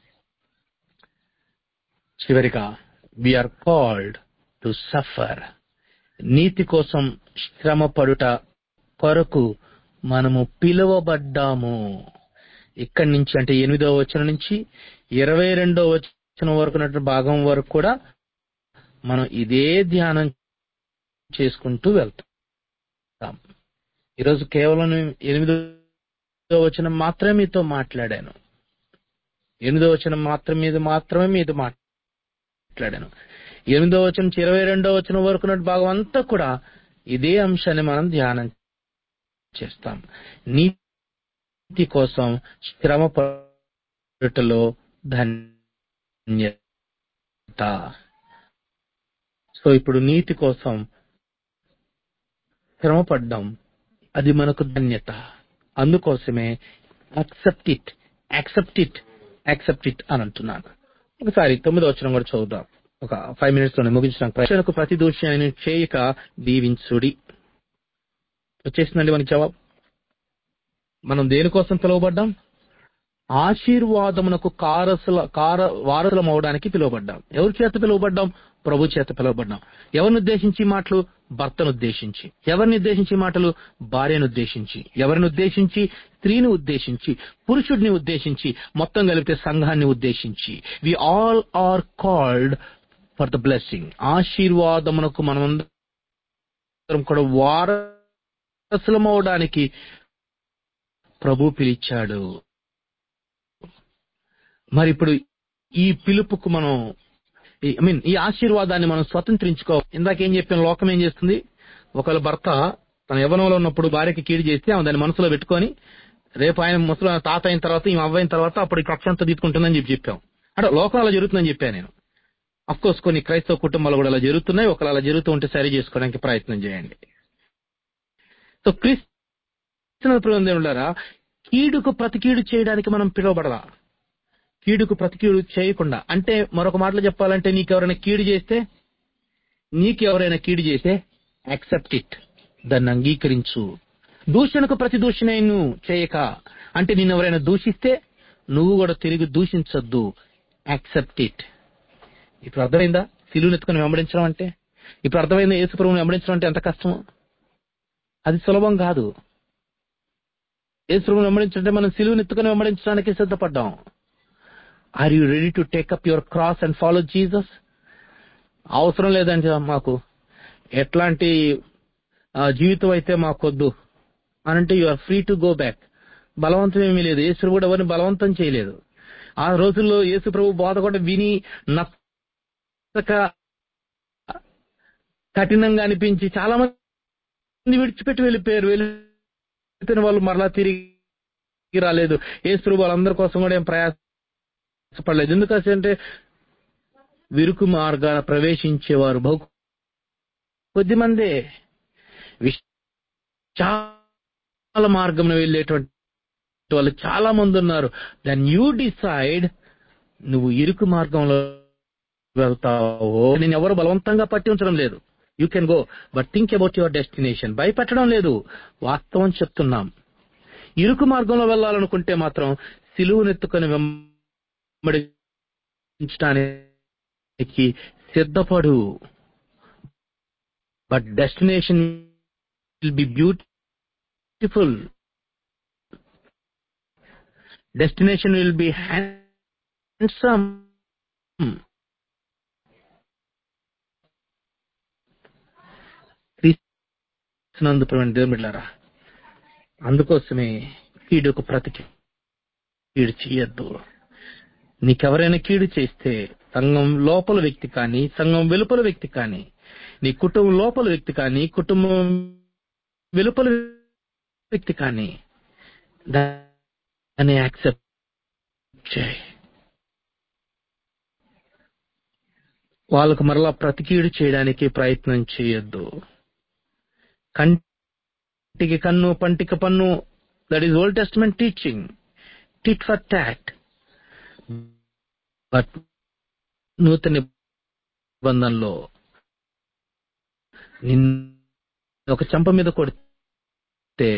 చివరిగా విఆర్ కాల్డ్ టు సఫర్ నీతి కోసం శ్రమ పడుట కొరకు మనము పిలువబడ్డాము ఇక్కడి నుంచి అంటే ఎనిమిదవ వచనం నుంచి ఇరవై రెండవ వచనం వరకు ఉన్నటువంటి భాగం వరకు కూడా మనం ఇదే ధ్యానం చేసుకుంటూ వెళ్తాం ఈరోజు కేవలం ఎనిమిదవ వచనం మాత్రమే మీతో మాట్లాడాను ఎనిమిదో వచనం మాత్రం మీద మాత్రమే మీతో మాట్లాడాను ఎనిమిదో వచనం నుంచి ఇరవై రెండో వచనం వరకు ఉన్న భాగం అంతా కూడా ఇదే అంశాన్ని మనం ధ్యానం చేస్తాం నీతి కోసం శ్రమ పడుటలో ధన్యత సో ఇప్పుడు నీతి కోసం శ్రమపడ్డాం అది మనకు ధన్యత అందుకోసమే accept it accept it accept it అని అంటున్నాను ఒకసారి తొమ్మిదో వచనం కూడా చదువుదాం ఒక ఫైవ్ మినిట్స్ లోనే ముగించడానికి ప్రశ్నకు ప్రతి దోషాన్ని చేయక దీవించుడి వచ్చేసిందండి మనకి జవాబు మనం దేనికోసం పిలువబడ్డాం ఆశీర్వాదమునకు కారసుల కార వారసులం అవడానికి పిలువబడ్డాం ఎవరి చేత పిలువబడ్డాం ప్రభు చేత పిలువబడ్డాం ఎవరిని ఉద్దేశించి ఈ మాటలు భర్తను ఉద్దేశించి ఎవరిని ఉద్దేశించి ఈ మాటలు భార్యను ఉద్దేశించి ఎవరిని ఉద్దేశించి స్త్రీని ఉద్దేశించి పురుషుడిని ఉద్దేశించి మొత్తం కలిపితే సంఘాన్ని ఉద్దేశించి we all are called for the blessing ఆశీర్వాదమునకు మనమందరం కూడా వారసులమవడానికి ప్రభు పిలిచాడు మరి ఇప్పుడు ఈ పిలుపుకు మనం ఐ మీన్ ఈ ఆశీర్వాదాన్ని మనం స్వతంత్రించుకో ఇందాక ఏం చెప్పాను లోకం ఏం చేస్తుంది ఒకవేళ భర్త తన యవ్వనంలో ఉన్నప్పుడు భార్యకి కీడు చేస్తే ఆమె దాన్ని మనసులో పెట్టుకొని రేపు ఆయన ముసలి తాత అయిన తర్వాత ఈమె అవ్వైన తర్వాత అప్పుడు ఈ కక్షంతా తీసుకుంటుందని చెప్పి చెప్పాం అంటే లోకం అలా జరుగుతుందని చెప్పాను నేను అఫ్ కోర్స్ కొన్ని క్రైస్తవ కుటుంబాలు కూడా అలా జరుగుతున్నాయి ఒకవేళ అలా జరుగుతూ ఉంటే సరి చేసుకోవడానికి ప్రయత్నం చేయండి సో క్రీస్తు దేవులారా కీడుకు ప్రతి కీడు చేయడానికి మనం పిలువబడలా కీడుకు ప్రతి కీడు చేయకుండా అంటే మరొక మాటలో చెప్పాలంటే నీకు ఎవరైనా కీడు చేస్తే నీకు ఎవరైనా కీడు చేస్తే యాక్సెప్ట్ ఇట్ దాన్ని అంగీకరించు దూషణకు ప్రతి దూషణను చేయక అంటే నిన్ను ఎవరైనా దూషిస్తే నువ్వు కూడా తిరిగి దూషించొద్దు యాక్సెప్ట్ ఇట్ ఇప్పుడు అర్థమైందా సిలువుని ఎత్తుకుని వెంబడించడం అంటే ఇప్పుడు అర్థమైందా యేసు ప్రభువుని వెంబడించడం అంటే ఎంత కష్టం అది సులభం కాదు యేసు ప్రభువుని వెంబడించడం అంటే మనం సిలువుని ఎత్తుకుని వెంబడించడానికి సిద్ధపడ్డాం are you ready to take up your cross and follow Jesus అవసరం లేదండి మాకు ఎట్లాంటి ఆ, జీవితం అయితే మాకొద్దు అనంటే you are free to go back బలవంతం ఏమీ లేదు యేసు కూడా ఎవరిని బలవంతం చేయలేదు ఆ రోజుల్లో యేసు ప్రభు బోధ కూడా విని నచ్చక కఠినంగా అనిపించి చాలా మంది విడిచిపెట్టి వెళ్ళిపోయారు వెళ్ళిపోయిన వాళ్ళు మరలా తిరిగి రాలేదు యేసు ప్రభు వాళ్ళందరి కోసం కూడా ఏం ప్రయాసపడలేదు ఎందుకంటే విరుకు మార్గాన ప్రవేశించేవారు బహు కొద్ది మందే విశాల మార్గంలో వెళ్ళేటువంటి వాళ్ళు చాలా మంది ఉన్నారు దెన్ యూ డిసైడ్ నువ్వు ఇరుకు మార్గంలో వెళ్తావో నేను ఎవరు బలవంతంగా పట్టి ఉంచడం లేదు you can go but think about your destination భయపెట్టడం లేదు వాస్తవం చెప్తున్నాం ఇరుకు మార్గంలో వెళ్ళాలనుకుంటే మాత్రం సిలువునెత్తుకొని వెంబడించడానికి సిద్ధపడు but destination will be beautiful destination will be handsome క్రీస్తునందు ప్రవీణ దేవుని బిడ్డలారా అందుకోసమే కీడుకు ప్రతి కీడు చేయొద్దు నీకెవరైనా కీడు చేస్తే సంఘం లోపల వ్యక్తి కానీ సంఘం వెలుపల వ్యక్తి కానీ నీ కుటుంబం లోపల వ్యక్తి కానీ కుటుంబం వెలుపల వ్యక్తి కానీ దాన్ని యాక్సెప్ట్ చేయి వాళ్ళకు మరలా ప్రతికీడు చేయడానికి ప్రయత్నం చేయొద్దు కంటికి కన్ను పంటికి పన్ను that is old testament teaching tit for tat but నూతన నిబంధనలో నిన్ను ఒక చెంప మీద కొడితే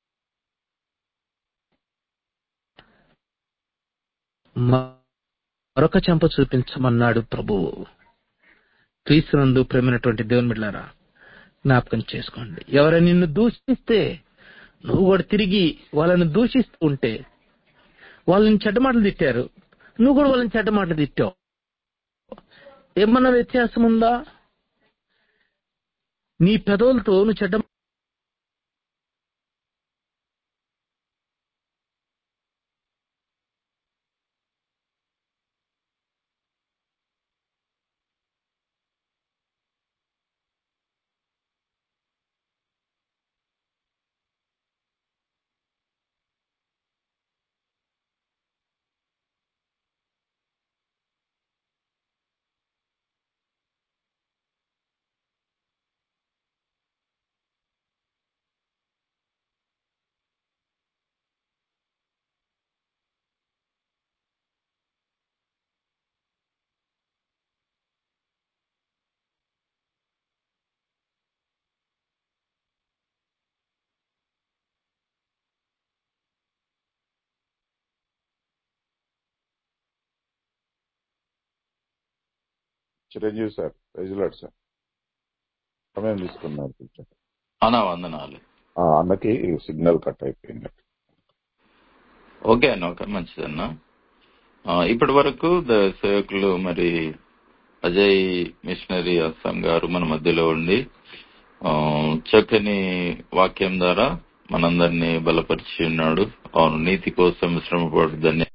మరొక చెంప చూపించమన్నాడు ప్రభువు క్రీస్తునందు ప్రేమైనటువంటి దేవుని బిడ్డారా జ్ఞాపకం చేసుకోండి ఎవరైనా నిన్ను దూషిస్తే నువ్వు కూడా తిరిగి వాళ్ళని దూషిస్తూ ఉంటే వాళ్ళని చెడ్డ మాటలు తిట్టారు నువ్వు కూడా వాళ్ళని చెడ్డ మాటలు తిట్టావు ఏమన్నా వ్యత్యాసం ఉందా నీ పెదవులతో నువ్వు చెడ్డ చిరంజీవి సార్ ప్రైజ్లాడ్ సార్ సమయం తీసుకున్నారు కొంచెం. అన్నా వందనాలు ఆ, అన్నకి సిగ్నల్ కట్ అయిపోయింది ఓకే అన్న ఓకే మంచిదన్న ఆ, ఇప్పటి వరకు ద సేవకులు మరి అజయ్ మిషనరీ అస్సాం గారు మన మధ్యలో ఉండి ఆ, చక్కని వాక్యం ద్వారా మనందరినీ బలపరిచి ఉన్నాడు అవును నీతి కోసం శ్రమ పడుతుందని